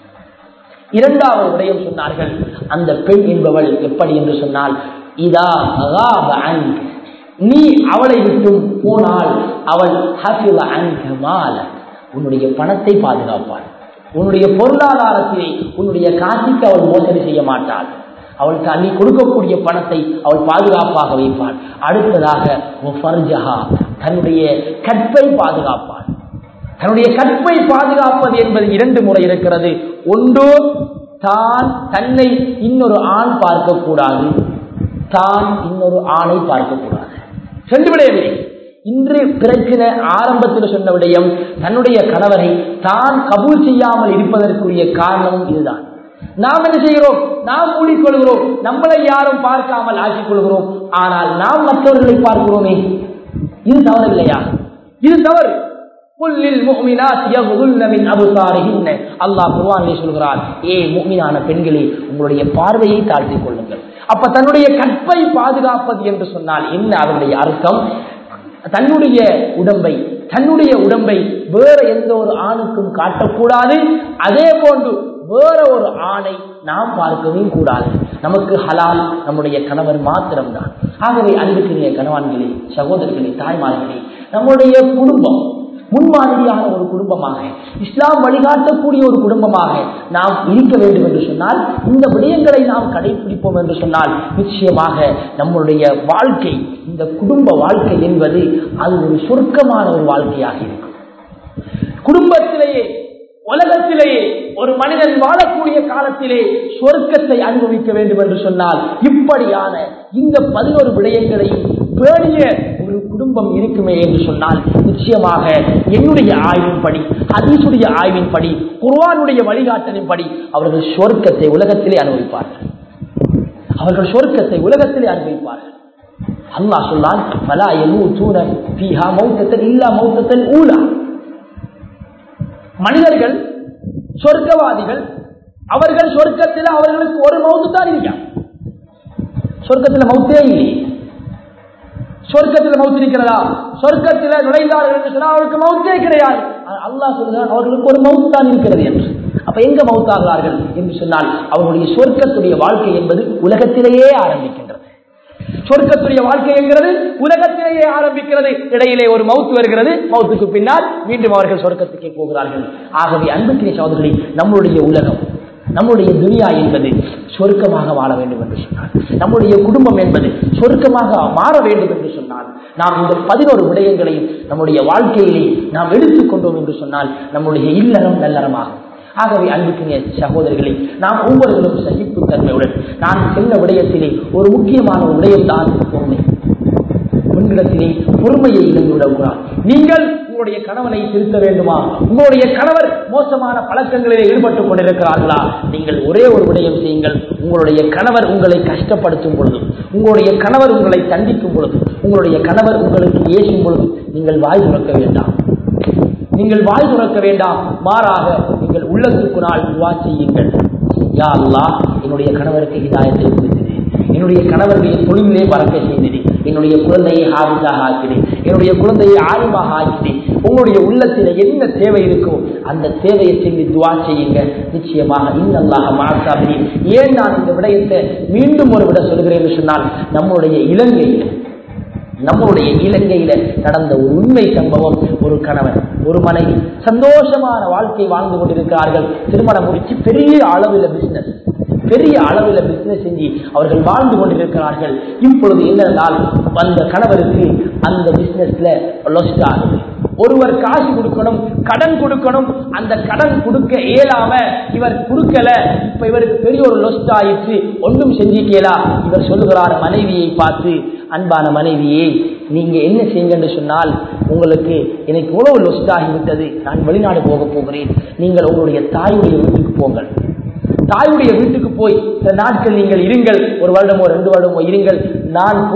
இரண்டாவது விடயம் சொன்னார்கள் அந்த பெண் என்பவள் எப்படி என்று சொன்னால் இதா அகாப அன்க். நீ அவளை விட்டும் போனால் அவள் ஹஃபில அன்க மால. உன்னுடைய பணத்தை பாதுகாப்பாள் உன்னுடைய பொருளாதாரத்திலே உன்னுடைய காசிக்கு அவள் மோசடி செய்ய மாட்டாள் அவளுக்கு நீ கொடுக்கக்கூடிய பணத்தை அவள் பாதுகாப்பாக வைப்பாள் அடுத்ததாக உன் ஃபர்ஜஹா, தன்னுடைய கற்பை பாதுகாப்பாள் தன்னுடைய கற்பை பாதுகாப்பது என்பது இரண்டு முறை இருக்கிறது ஒன்று தான் தன்னை இன்னொரு ஆண் பார்க்கக்கூடாது தான் இன்னொரு ஆணை பார்க்கக்கூடாது சென்று விடவில்லை இன்று பிரச்சனை ஆரம்பத்தில் சொன்ன விடயம் தன்னுடைய கணவரை தான் கபூல் செய்யாமல் இருப்பதற்குரிய காரணமும் இதுதான் நாம் என்ன செய்கிறோம் நாம் மூடிக்கொள்கிறோம் நம்மளை யாரும் பார்க்காமல் ஆக்கிக் கொள்கிறோம் ஆனால் நாம் மற்றவர்களை பார்க்கிறோமே இது தவறு இல்லையா இது தவறு புல்லில் முஃமினாத் யகுதுல்ன மின் அபுசாரிஹின்ன அல்லாஹ் குர்ஆனிலே சொல்கிறார் ஏ முஃமினான பெண்களே உங்களுடைய பார்வையை தாழ்த்திக் கொள்ளுங்கள் அப்ப தன்னுடைய கற்பை பாதுகாப்பது என்று சொன்னால் என்ன அதனுடைய அர்த்தம் தன்னுடைய உடம்பை தன்னுடைய உடம்பை வேற எந்த ஒரு ஆணுக்கும் காட்டக்கூடாது அதே போன்று வேற ஒரு ஆணை நாம் பார்க்கவும் கூடாது நமக்கு ஹலால் நம்முடைய கணவர் மாத்திரம்தான் ஆகவே அன்புக்குரிய கணவான்களே சகோதரர்களே தாய்மார்களே நம்முடைய குடும்பம் முன்மாதிரியான ஒரு குடும்பமாக இஸ்லாம் வழிகாட்டக்கூடிய ஒரு குடும்பமாக நாம் இருக்க வேண்டும் என்று சொன்னால் இந்த விடயங்களை நாம் கடைபிடிப்போம் என்று சொன்னால் நிச்சயமாக நம்முடைய வாழ்க்கை இந்த குடும்ப வாழ்க்கை என்பது அது ஒரு சொர்க்கமான ஒரு வாழ்க்கையாக இருக்கும் குடும்பத்திலேயே உலகத்திலேயே ஒரு மனிதன் வாழக்கூடிய காலத்திலே சொர்க்கத்தை அனுபவிக்க வேண்டும் என்று சொன்னால் இப்படியான இந்த பதினோரு விடயங்களையும் பேணிய ஒரு குடும்பம் இருக்குமே என்று சொன்னால் நிச்சயமாக என்னுடைய ஆய்வின்படி ஹதீசுடைய ஆய்வின்படி குர்ஆனுடைய வழிகாட்டலின்படி அவர்கள் சொர்க்கத்தை உலகத்திலே அனுபவிப்பார்கள் அவர்கள் சொர்க்கத்தை உலகத்திலே அனுபவிப்பார்கள் அல்லாஹ் சொல்லான் பலா யமூதூன ஃபீஹா மௌத்தத்தன் இல்லா மௌத்தத்தன் ஊலா மனிதர்கள் சொர்க்கவாதிகள் அவர்கள் சொர்க்கத்தில் அவர்களுக்கு ஒரு மவுத்து தான் இருக்கான் சொர்க்கத்தில் மவுத்தே இல்லை சொர்க்கத்தில் மவுத்து இருக்கிறதா சொர்க்கத்தில் நுழைந்தார்கள் என்று சொன்னால் அவருக்கு மவுத்தே கிடையாது அல்லாஹ் சொல்கிறார் அவர்களுக்கு ஒரு மவுத்து தான் இருக்கிறது என்று அப்ப எங்க மவுத்தாகிறார்கள் என்று சொன்னால் அவர்களுடைய சொர்க்கத்துடைய வாழ்க்கை என்பது உலகத்திலேயே ஆரம்பிக்கின்றது சொர்க்கத்துடைய வாழ்க்கை என்கிறது உலகத்திலேயே ஆரம்பிக்கிறது இடையிலே ஒரு மவுத்து வருகிறது மவுத்துக்கு பின்னால் மீண்டும் அவர்கள் சொர்க்கத்துக்கே போகிறார்கள் ஆகவே அன்புக்கிரிய சோதரி நம்முடைய உலகம் நம்முடைய துனியா என்பது சொர்க்கமாக வாழ வேண்டும் என்று சொன்னார் நம்முடைய குடும்பம் என்பது சொர்க்கமாக மாற வேண்டும் என்று சொன்னால் நாம் இந்த பதினோரு விடயங்களையும் நம்முடைய வாழ்க்கையிலே நாம் எடுத்துக்கொண்டோம் என்று சொன்னால் நம்முடைய இல்லறம் நல்லறமாகும் ஆகவே அன்புக்குரிய சகோதரிகளை நாம் ஒவ்வொருவரும் சகிப்பு தன்மையுடன் நான் சொன்ன விடயத்திலே ஒரு முக்கியமான ஒரு விடயம்தான் பொறுமை உங்களிடத்திலே பொறுமையை இழந்துவிடக்கூடாது நீங்கள் உங்களுடைய கணவனை திருத்த வேண்டுமா உங்களுடைய கணவர் மோசமான பழக்கங்களிலே ஈடுபட்டுக் கொண்டிருக்கிறார்களா நீங்கள் ஒரே ஒரு விடயம் செய்யுங்கள் உங்களுடைய கணவர் உங்களை கஷ்டப்படுத்தும் பொழுது உங்களுடைய கணவர் உங்களை தண்டிக்கும் பொழுது உங்களுடைய கணவர் உங்களுக்கு ஏசும் பொழுது நீங்கள் வாய் துறக்க வேண்டாம் நீங்கள் வாய் துறக்க வேண்டாம் மாறாக நீங்கள் உள்ளத்துக்கு நாள் துவா செய்யுங்கள் யா அல்லாஹ் என்னுடைய கணவருக்கு இதாயத்தை கொடுத்தது என்னுடைய கணவருடைய தொழிலே பறக்க செய்தது என்னுடைய குழந்தையை ஹாபிதாக ஆக்கிடு என்னுடைய குழந்தையை ஆர்வமாக ஆக்கிடு உங்களுடைய உள்ளத்தில் என்ன தேவை இருக்கோ அந்த தேவையை சொல்லி துவா செய்யுங்க நிச்சயமாக இன்னல்லாக மாசாபிரி ஏன் நான் இந்த விடயத்தை மீண்டும் ஒரு விட சொல்கிறேன் என்று சொன்னால் நம்முடைய இலங்கையில் நம்முடைய இலங்கையில நடந்த ஒரு உண்மை சம்பவம் ஒரு கணவன் ஒரு மனைவி சந்தோஷமான வாழ்க்கை வாழ்ந்து கொண்டிருக்கிறார்கள் திருமணம் முடிச்சு பெரிய அளவில் பிசினஸ் பெரிய அளவில் பிசினஸ் செஞ்சு அவர்கள் வாழ்ந்து கொண்டிருக்கிறார்கள் இப்பொழுது என்னென்னால் அந்த கணவருக்கு அந்த பிசினஸ்ல லொஸ்ட் ஆகுது ஒருவர் காசு கொடுக்கணும் கடன் கொடுக்கணும் அந்த கடன் கொடுக்க இயலாம இவர் கொடுக்கல இப்ப இவருக்கு பெரிய ஒரு லொஸ்ட் ஆயிற்று ஒன்றும் செஞ்சிக்கலா இவர் சொல்லுகிறார் மனைவியை பார்த்து அன்பான மனைவியே நீங்க என்ன செய்யுங்கன்னு சொன்னால் உங்களுக்கு எனக்கு உழவு லொஸ்ட் ஆகிவிட்டது நான் வெளிநாடு போக போகிறேன் நீங்கள் உங்களுடைய தாயுடைய வீட்டுக்கு போங்கள் தாயுடைய வீட்டுக்கு போய் சில நாட்கள் நீங்கள் இருங்கள் ஒரு வருடமோ ரெண்டு வருடமோ இருங்கள் நான் போய்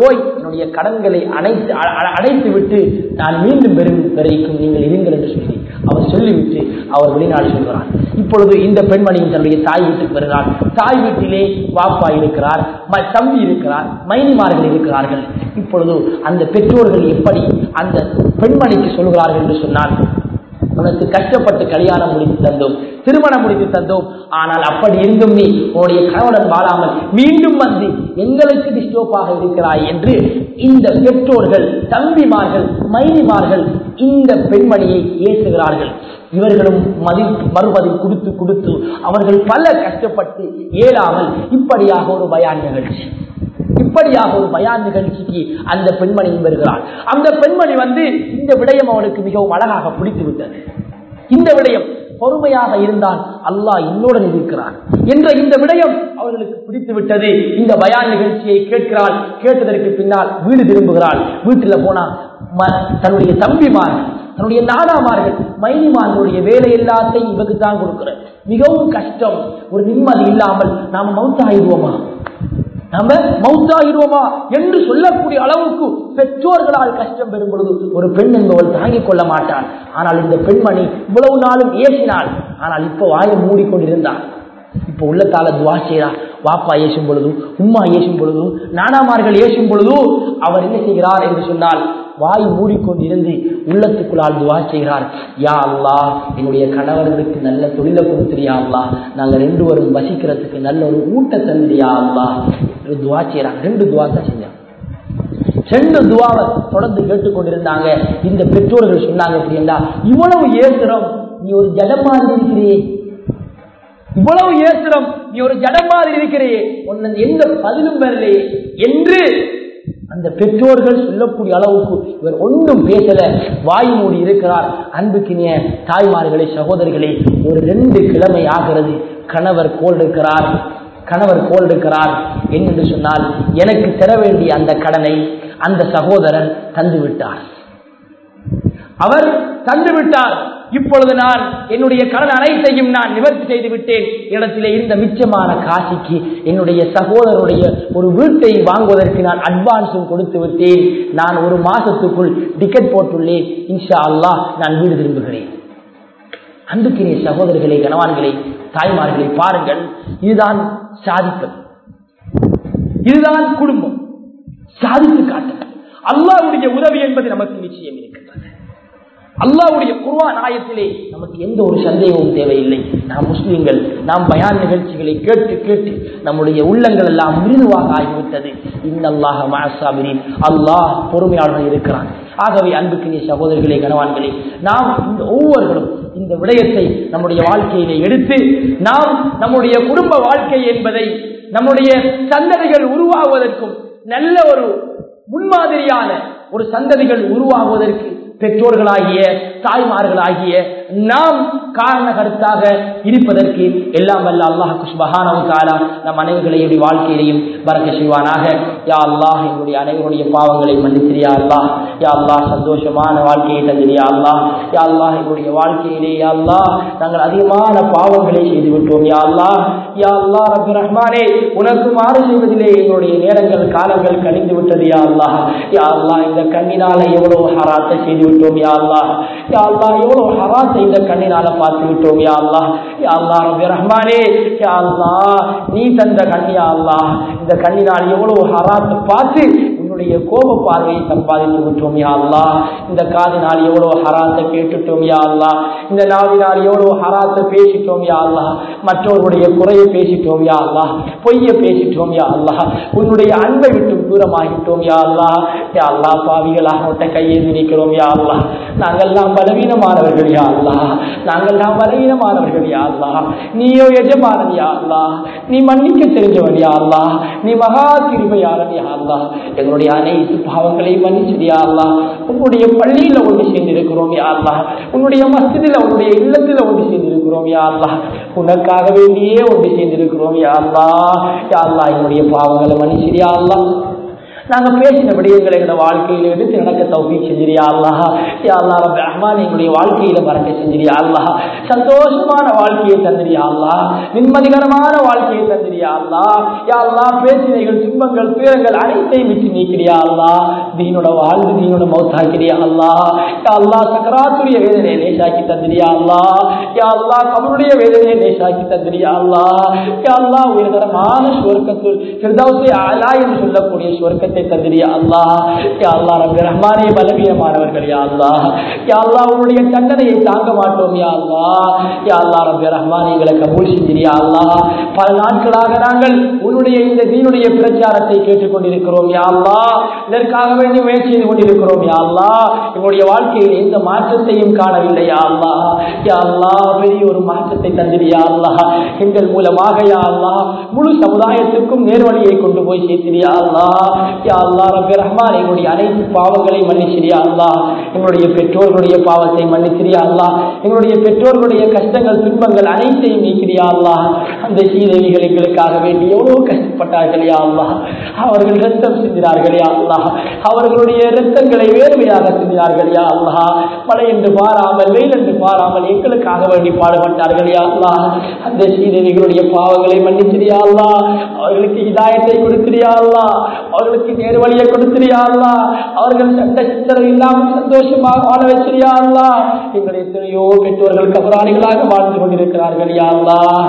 என்னுடைய கடன்களை அணைத்து அ- அ- அடைத்து விட்டு நான் மீண்டும் பெறும் வரைக்கும் நீங்கள் இருங்கள் என்று சொல்லி அவர் சொல்லிவிட்டு அவர் வெளிநாடு சொல்கிறார் இப்பொழுது இந்த பெண்மணியும் தன்னுடைய தாய் வீட்டுக்கு வருகிறார் தாய் வீட்டிலே வாப்பா இருக்கிறார் ம- தம்பி இருக்கிறார் மைனிமார்கள் இருக்கிறார்கள் இப்பொழுது அந்த பெற்றோர்கள் எப்படி அந்த பெண்மணிக்கு சொல்கிறார்கள் என்று சொன்னால் உனக்கு கஷ்டப்பட்டு கல்யாணம் முடித்து தந்தோம் திருமணம் முடித்து தந்தோம் ஆனால் அப்படி இருந்தும் நீ உன்னுடைய கணவனுடன் வாழாமல் மீண்டும் வந்து எங்களுக்கு டிஸ்டர்பாக இருக்கிறாய் என்று இந்த பெற்றோர்கள் தம்பிமார்கள் மைனிமார்கள் இந்த பெண்மணியை ஏசுகிறார்கள் இவர்களும் மதிப்பு மறுபதில் கொடுத்து கொடுத்து அவர்கள் பல கஷ்டப்பட்டு இயலாமல் இப்படியாக ஒரு பயான் நிகழ்ச்சி இப்படியாக ஒரு பயான் நிகழ்ச்சிக்கு அந்த பெண்மணி வருகிறாள் அந்த பெண்மணி வந்து இந்த விடயம் அவனுக்கு மிகவும் அழகாக பிடித்து விட்டது இந்த விடயம் பொறுமையாக இருந்தால் அல்லாஹ் என்னுடன் இருக்கிறான் என்ற இந்த விடயம் அவர்களுக்கு பிடித்து விட்டது இந்த பயான் நிகழ்ச்சியை கேட்கிறாள் கேட்டதற்கு பின்னால் வீடு திரும்புகிறாள் வீட்டில் போனா ம- தன்னுடைய தம்பிமார்கள் தன்னுடைய நாடாமார்கள் மைனிமார்களுடைய வேலை எல்லாத்தையும் இவருக்கு தான் கொடுக்கிற மிகவும் கஷ்டம் ஒரு நிம்மதி இல்லாமல் நாம் மவுத்தாயிடுவோமா நம்ம மௌத்தாகிடுவோமா என்று சொல்லக்கூடிய அளவுக்கு பெற்றோர்களால் கஷ்டம் பெறும் பொழுது ஒரு பெண் என்பவள் தாங்கிக் கொள்ள மாட்டாள் ஆனால் இந்த பெண்மணி இவ்வளவு நாளும் ஏசினாள் ஆனால் இப்போ வாயை மூடிக்கொண்டிருந்தாள் இப்போ உள்ளத்தால துவா செய்யறா வாப்பா ஏசும் பொழுதும் உம்மா ஏசும் பொழுதும் நானாமார்கள் ஏசும் பொழுதும் அவர் என்ன செய்கிறார் என்று சொன்னால் வாய் மூடிக்கொண்டிருந்து உள்ளத்துக்குள்ளால் துவா செய்கிறார் யா அல்லாஹ் என்னுடைய கணவர்களுக்கு நல்ல தொழிலை கொடுத்துறியா அல்லா நாங்க ரெண்டு வரும் வசிக்கிறதுக்கு நல்ல ஒரு ஊட்ட தந்திரியா அல்லா என்று துவா செய்யறாங்க ரெண்டு துவா தான் செஞ்சாங்க ரெண்டு துவாவை தொடர்ந்து கேட்டுக்கொண்டிருந்தாங்க இந்த பெற்றோர்கள் சொன்னாங்க அப்படின்னா இவ்வளவு ஏசுறோம் நீ ஒரு ஜடம் மாதிரி இருக்கிறியே இவ்வளவு ஏசுறம் நீ ஒரு ஜடம் மாதிரி இருக்கிறையே உன்ன எந்த பதிலும் வரலையே என்று அந்த பெற்றோர்கள் சொல்லக்கூடிய அளவுக்கு இவர் ஒன்றும் பேசல வாய் மூடி இருக்கிறார் அன்புக்கினிய தாய்மார்களே சகோதரிகளே ஒரு ரெண்டு கிழமை ஆகிறது கணவர் கோல் இருக்கிறார் கணவர் கோல் இருக்கிறார் என்னென்று சொன்னால் எனக்கு தர வேண்டிய அந்த கடனை அந்த சகோதரன் தந்து விட்டார் அவர் தந்து விட்டார் இப்பொழுது நான் என்னுடைய கடன் அனைத்தையும் நான் நிவர்த்தி செய்து விட்டேன் இடத்திலே இருந்த மிச்சமான காசிக்கு என்னுடைய சகோதரருடைய ஒரு வீட்டை வாங்குவதற்கு நான் அட்வான்ஸும் கொடுத்து விட்டேன் நான் ஒரு மாசத்துக்குள் டிக்கெட் போட்டுள்ளேன் இன்ஷா அல்லாஹ் நான் வீடு திரும்புகிறேன் அன்புக்கினிய சகோதரர்களே கணவான்களே தாய்மார்களை பாருங்கள் இதுதான் சாதிப்பது இதுதான் குடும்பம் சாதித்து காட்டுங்கள் அல்லாவுடைய உதவி என்பது நமக்கு நிச்சயம் இருக்கின்றது அல்லாவுடைய குர்வான் ஆயத்திலே நமக்கு எந்த ஒரு சந்தேகமும் தேவையில்லை நாம் முஸ்லிம்கள் நாம் பயான் நிகழ்ச்சிகளை கேட்டு கேட்டு நம்முடைய உள்ளங்கள் எல்லாம் மிருதுவாக ஆகிவிட்டது இன்னல்லாக மனசாபிரின் அல்லாஹ் பொறுமையாளர்கள் இருக்கிறான் ஆகவே அன்புக்கினிய சகோதரிகளே கனவான்களே நாம் இந்த ஒவ்வொருவரும் இந்த விடயத்தை நம்முடைய வாழ்க்கையிலே எடுத்து நாம் நம்முடைய குடும்ப வாழ்க்கை என்பதை நம்முடைய சந்ததிகள் உருவாகுவதற்கும் நல்ல ஒரு முன்மாதிரியான ஒரு சந்ததிகள் உருவாகுவதற்கு பெற்றோர்களாகிய தாய்மார்களாகிய நாம் காரண கருத்தாக இருப்பதற்கு எல்லாம் வல்ல அல்லாஹ் சுபஹானவு தாலா நம் அனைவர்களையுடைய வாழ்க்கையிலையும் பறக்க செய்வானாக யா அல்லாஹ் எங்களுடைய அனைவருடைய பாவங்களை மன்னித்திரியா அல்லாஹ் யா அல்லாஹ் சந்தோஷமான வாழ்க்கையை தந்திரியா அல்லாஹ் யா அல்லாஹ் எங்களுடைய வாழ்க்கையிலே யா அல்லாஹ் நாங்கள் அதிகமான பாவங்களை செய்து விட்டோம் யா அல்லாஹ் யா அல்லாஹ் ரபி ரஹ்மானே உனக்கு மாறு செய்வதிலே எங்களுடைய நேரங்கள் காலங்கள் கழிந்து விட்டது யா அல்லாஹ் யா அல்லாஹ் இந்த கண்ணினால எவ்வளவு ஹராத்தை செய்து விட்டோம் யா அல்லாஹ் யா அல்லாஹ் எவ்வளவு ஹராத்தை இந்த கண்ணினால பார்த்து விட்டோம் யா அல்லாஹ் யா அல்லாஹ் ரபி ரஹ்மானே யா அல்லாஹ் நீ தந்த கண் யா அல்லாஹ் இந்த கண்ணினால் எவ்வளவு ஹராத்தை பார்த்து உன்னுடைய கோப பார்வையை சம்பாதித்து விட்டோம் யா அல்லாஹ் இந்த காதினால் எவ்வளவு ஹராத்தை கேட்டுட்டோம் யா அல்லாஹ் இந்த நாவினால் எவ்வளவு ஹராத்தை பேசிட்டோம் யா அல்லாஹ் மற்றவர்களுடைய குறையை பேசிட்டோம் யா அல்லாஹ் பொய்ய பேசிட்டோம் யா அல்லாஹ் உன்னுடைய அன்பை விட்டு தூரமாகிட்டோம் யா அல்லாஹ் யா அல்லாஹ் பாவிகளாக விட்ட கையேந்தி நிற்கிறோம் யா அல்லாஹ் நாங்கள்லாம் பலவீனமானவர்கள் யா அல்லாஹ் நாங்கள்லாம் பலவீனமானவர்கள் யா அல்லாஹ் நீயோ எஜமானன் யா அல்லாஹ் நீ மன்னிக்க தெரிஞ்சவன் யா அல்லாஹ் நீ மகா கிருபையாளன் யா அல்லாஹ் எங்களுடைய அனைத்து பாவங்களையும் மன்னிச்சது யா அல்லாஹ் உன்னுடைய பள்ளியில ஒன்று சேர்ந்திருக்கிறோம் யா அல்லாஹ் உன்னுடைய மஸ்ஜிதில் உன்னுடைய இல்லத்தில் ஒன்று சேர்ந்திருக்கிறோம் யா அல்லாஹ் உனக்காக வேண்டியே ஒன்று சேர்ந்திருக்கிறோம் யா அல்லாஹ் யா அல்லாஹ் என்னுடைய பாவங்களை மன்னிச்சது யா அல்லாஹ் நாங்க பேசின விடயங்களை எங்களோட வாழ்க்கையில எடுத்து நடக்க தௌஃபீக் செஞ்சிரியா அல்லாஹ் யா அல்லாஹ் ரப்ப ரஹ்மான் எங்களுடைய வாழ்க்கையில பறக்க செஞ்சிரியா அல்லாஹ் சந்தோஷமான வாழ்க்கையை தந்திரியா அல்லாஹ் நிம்மதிகரமான வாழ்க்கையை தந்திரியா அல்லாஹ் யா அல்லாஹ் பேசினைகள் துன்பங்கள் துயரங்கள் அனைத்தையும் விட்டு நீக்கிறியா அல்லாஹ் தீனோட வாழ்ந்து தீனோட மௌத்தாக்கிறியா அல்லாஹ் யா அல்லாஹ் சக்கராத்துடைய வேதனையை லேசாக்கி தந்திரியா அல்லாஹ் யா அல்லாஹ் கபருடைய வேதனையை லேசாக்கி தந்திரியா அல்லாஹ் யா அல்லாஹ் உயர்தரமான சுவர்க்கத்தில் ஃபிர்தௌஸி அலா என்று சொல்லக்கூடிய சுவர்க்கத்தை தந்திரியா அல்லாஹ் யா அல்லாஹ் ரப்பி ரஹ்மானே பலவீனமானவர்கள் யா அல்லாஹ் யா அல்லாஹ் உன்னுடைய தண்டனையை தாங்க மாட்டோம் யா அல்லாஹ் யா அல்லாஹ் ரப்பி ரஹ்மானே எங்களை கபூல் செஞ்சிரியா அல்லாஹ் பல நாட்களாக நாங்கள் உன்னுடைய இந்த தீனுடைய பிரச்சாரத்தை கேட்டுக்கொண்டிருக்கிறோம் யா அல்லாஹ் இதற்காக வேண்டி முயற்சி செய்து கொண்டிருக்கிறோம் யா அல்லாஹ் எங்களுடைய வாழ்க்கையில் எந்த மாற்றத்தையும் காணவில்லை யா அல்லாஹ் யா அல்லாஹ் பெரிய ஒரு மாற்றத்தை தந்திரியா அல்லாஹ் எங்கள் மூலமாக யா அல்லாஹ் முழு சமுதாயத்துக்கும் நேர்வழியை கொண்டு போய் சேர்த்திரியா அல்லாஹ் யா அல்லாஹ் ரப்பி ரஹ்மான் எங்களுடைய அனைத்து பாவங்களை மன்னிச்சிரியா அல்லாஹ் எங்களுடைய பெற்றோர்களுடைய பாவத்தை மன்னிச்சிரியா அல்லாஹ் எங்களுடைய பெற்றோர்களுடைய கஷ்டங்கள் துன்பங்கள் அனைத்தையும் நீக்கிறியா அல்லாஹ் அந்த சீதேவிகள் எங்களுக்காக வேண்டி எவ்வளவு கஷ்டப்பட்டார்கள் யா அல்லாஹ் அவர்கள் ரத்தம் சிந்தினார்கள் யா அல்லாஹ் அவர்களுடைய ரத்தங்களை வேர்வையாக சிந்தினார்கள் யா அல்லாஹ் மழை என்று பாராமல் வெயில் என்று பாராமல் எங்களுக்காக வேண்டி பாடுபட்டார்கள் யா அல்லாஹ் அந்த சீதேவிகளுடைய பாவங்களை மன்னிச்சிரியா அல்லாஹ் அவர்களுக்கு இதாயத்தை கொடுத்திரியா அல்லாஹ் அவர்களுக்கு நேர்வழியை கொடுத்திரியா அல்லாஹ் அவர்கள் சட்ட சித்தரவு இல்லாமல் சந்தோஷமாக வாழ வச்சிரியா அல்லாஹ் எங்களுடைய எத்தனையோ பெற்றோர்கள் கபராளிகளாக வாழ்ந்து கொண்டிருக்கிறார்கள் யா அல்லாஹ்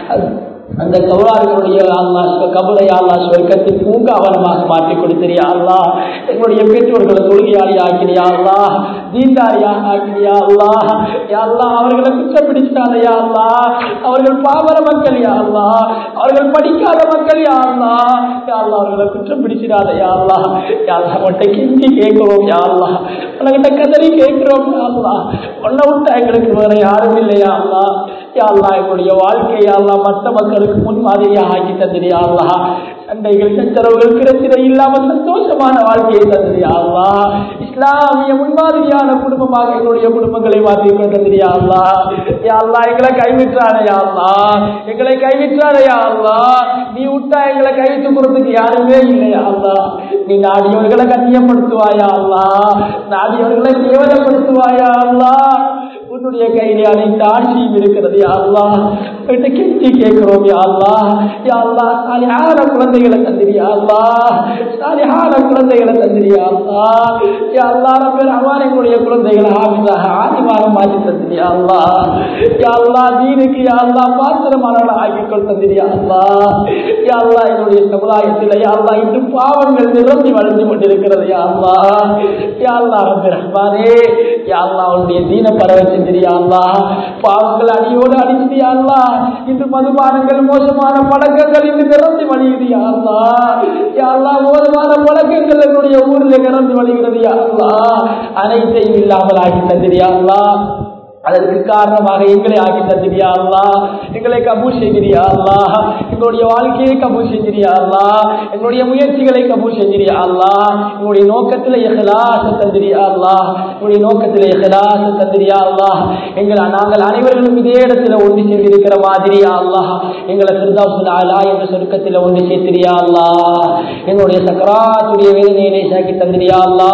அந்த கபராளிகளுடைய அல்லாஹ் கபரை அல்லாஹ் சொர்க்கத்தில் பூங்காவனமாக மாற்றி கொடுத்திரியா அல்லாஹ் எங்களுடைய பெற்றோர்களை தொழுகையாளி ஆக்கிறியா அல்லாஹ் தீண்டாரியாக ஆக்கிறியா அல்லாஹ் யா அல்லாஹ் அவர்களை குற்றப்பிடிச்சாத யா அல்லாஹ் அவர்கள் பாவர மக்கள் யா அல்லாஹ் அவர்கள் படிக்காத மக்கள் யா அல்லாஹ் யா அல்லாஹ் அவர்களை குற்றம் பிடிச்சிடாத யா அல்லாஹ் யா அல்லாஹ் உன்கிட்ட கெஞ்சி கேட்கிறோம் யா அல்லாஹ் உனக்கிட்ட கதறி கேட்கிறோம் யா அல்லாஹ் உன்னை விட்டா எங்களுக்கு வேற யாரும் இல்லையா அல்லாஹ் யா அல்லாஹ் எங்களுடைய வாழ்க்கையை அல்லாஹ் மற்ற மக்களுக்கு முன்மாதிரியாக ஆக்கி தந்திரியா அல்லாஹ் சண்டைகள் சச்சரவுகள் பிரச்சனை இல்லாமல் சந்தோஷமான வாழ்க்கையை தந்திரியா அல்லாஹ் இஸ்லாமிய முன்மாதிரியான குடும்பமாக எங்களுடைய குடும்பங்களை மாற்றி கொண்டதிரியா அல்லாஹ் யா அல்லாஹ் எங்களை கைவிட்டானையா அல்லாஹ் எங்களை கைவிட்டானையா அல்லாஹ் நீ விட்டா எங்களை கைவிட்டு போறதுக்கு யாருமே இல்லையா அல்லாஹ் நீ நாடியவர்களை கண்ணியப்படுத்துவாயா அல்லாஹ் நாடியவர்களை கேவலப்படுத்துவாயா அல்லாஹ் உன்னுடைய கையிலே அனைத்து ஆட்சியும் இருக்கிறது யா அல்லாஹ் உன்கிட்ட கெஞ்சி கேட்கிறோம் யா அல்லாஹ் யா அல்லாஹ் சாலிஹான குழந்தைகளை தந்திரியா அல்லாஹ் சாலிஹான குழந்தைகளை தந்திரியா அல்லாஹ் யா அல்லாஹ் ரப்பல் ரஹ்மான் எங்களுடைய குழந்தைகளை ஆபிதாக ஆதிமாக மாற்றி தந்திரியா அல்லாஹ் யா அல்லாஹ் தீனுக்கு யா அல்லாஹ் பாத்திரமான ஆக்கிக்கொள் தந்திரியா அல்லாஹ் யா அல்லாஹ் எங்களுடைய சமுதாயத்தில் யா அல்லாஹ் இன்னும் பாவங்கள் நிரம்பி வளர்ந்து கொண்டிருக்கிறது யா அல்லாஹ் யா அல்லாஹ் ரப்பல் ரஹ்மானே யா அல்லாஹ் உன்னுடைய தீன பரவ செஞ்சிரியா அல்லாஹ் பாவங்கள் அடியோடு அடிச்சிரியா அல்லாஹ் இன்று மதுபானங்கள் மோசமான பழக்கங்கள் இன்று நிரம்பி வழியுது யா அல்லாஹ் யா அல்லாஹ் மோசமான பழக்கங்கள் என்னுடைய ஊரில் நிரம்பி வழிகிறது யா அல்லாஹ் அனைத்தையும் இல்லாமல் ஆகி தந்திரியா அல்லாஹ் அதற்கு காரணமாக எங்களை ஆக்கி தந்திரியா அல்லா எங்களை கபூல் செய்திரியா அல்லா எங்களுடைய வாழ்க்கையை கபூல் செஞ்சிரியா அல்லா எங்களுடைய முயற்சிகளை கபூல் செஞ்சிரியா அல்லா எங்களுடைய நோக்கத்தில் எஹலாச தந்திரியா அல்லா எங்களுடைய நோக்கத்தில் எஹலாச தந்திரியா அல்லா எங்களை நாங்கள் அனைவர்களும் இதே இடத்துல ஒன்று சேர்ந்திருக்கிற மாதிரியா அல்லா எங்களை சிறுதாசன் ஆலா என்ற சொருக்கத்தில் ஒன்று சேர்த்திரியா அல்லா எங்களுடைய சக்கராத்துடைய வேதனையை சாக்கி தந்திரியா அல்லா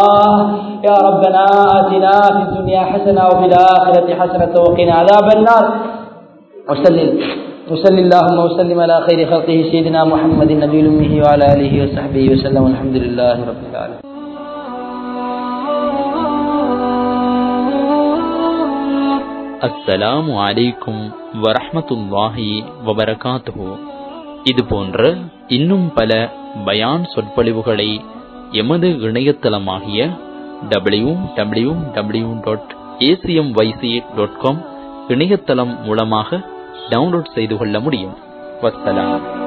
يا ربنا آتنا في الدنيا حسنة وفي الآخرة حسنة وقنا عذاب النار وسلم وصل اللهم وسلم على خير خلقه سيدنا محمد النبي الأمه وعلى آله وصحبه وسلم والحمد لله رب العالمين அஸ்ஸலாமு அலைக்கும் வரஹ்மத்துல்லாஹி வபரகாத்துஹு இது போன்ற இன்னும் பல பயான் சொற்பொழிவுகளை எமது இணையதளமாகிய W W W dot ACM YC dot com இணையதளம் மூலமாக டவுன்லோட் செய்து கொள்ள முடியும் வசலாம்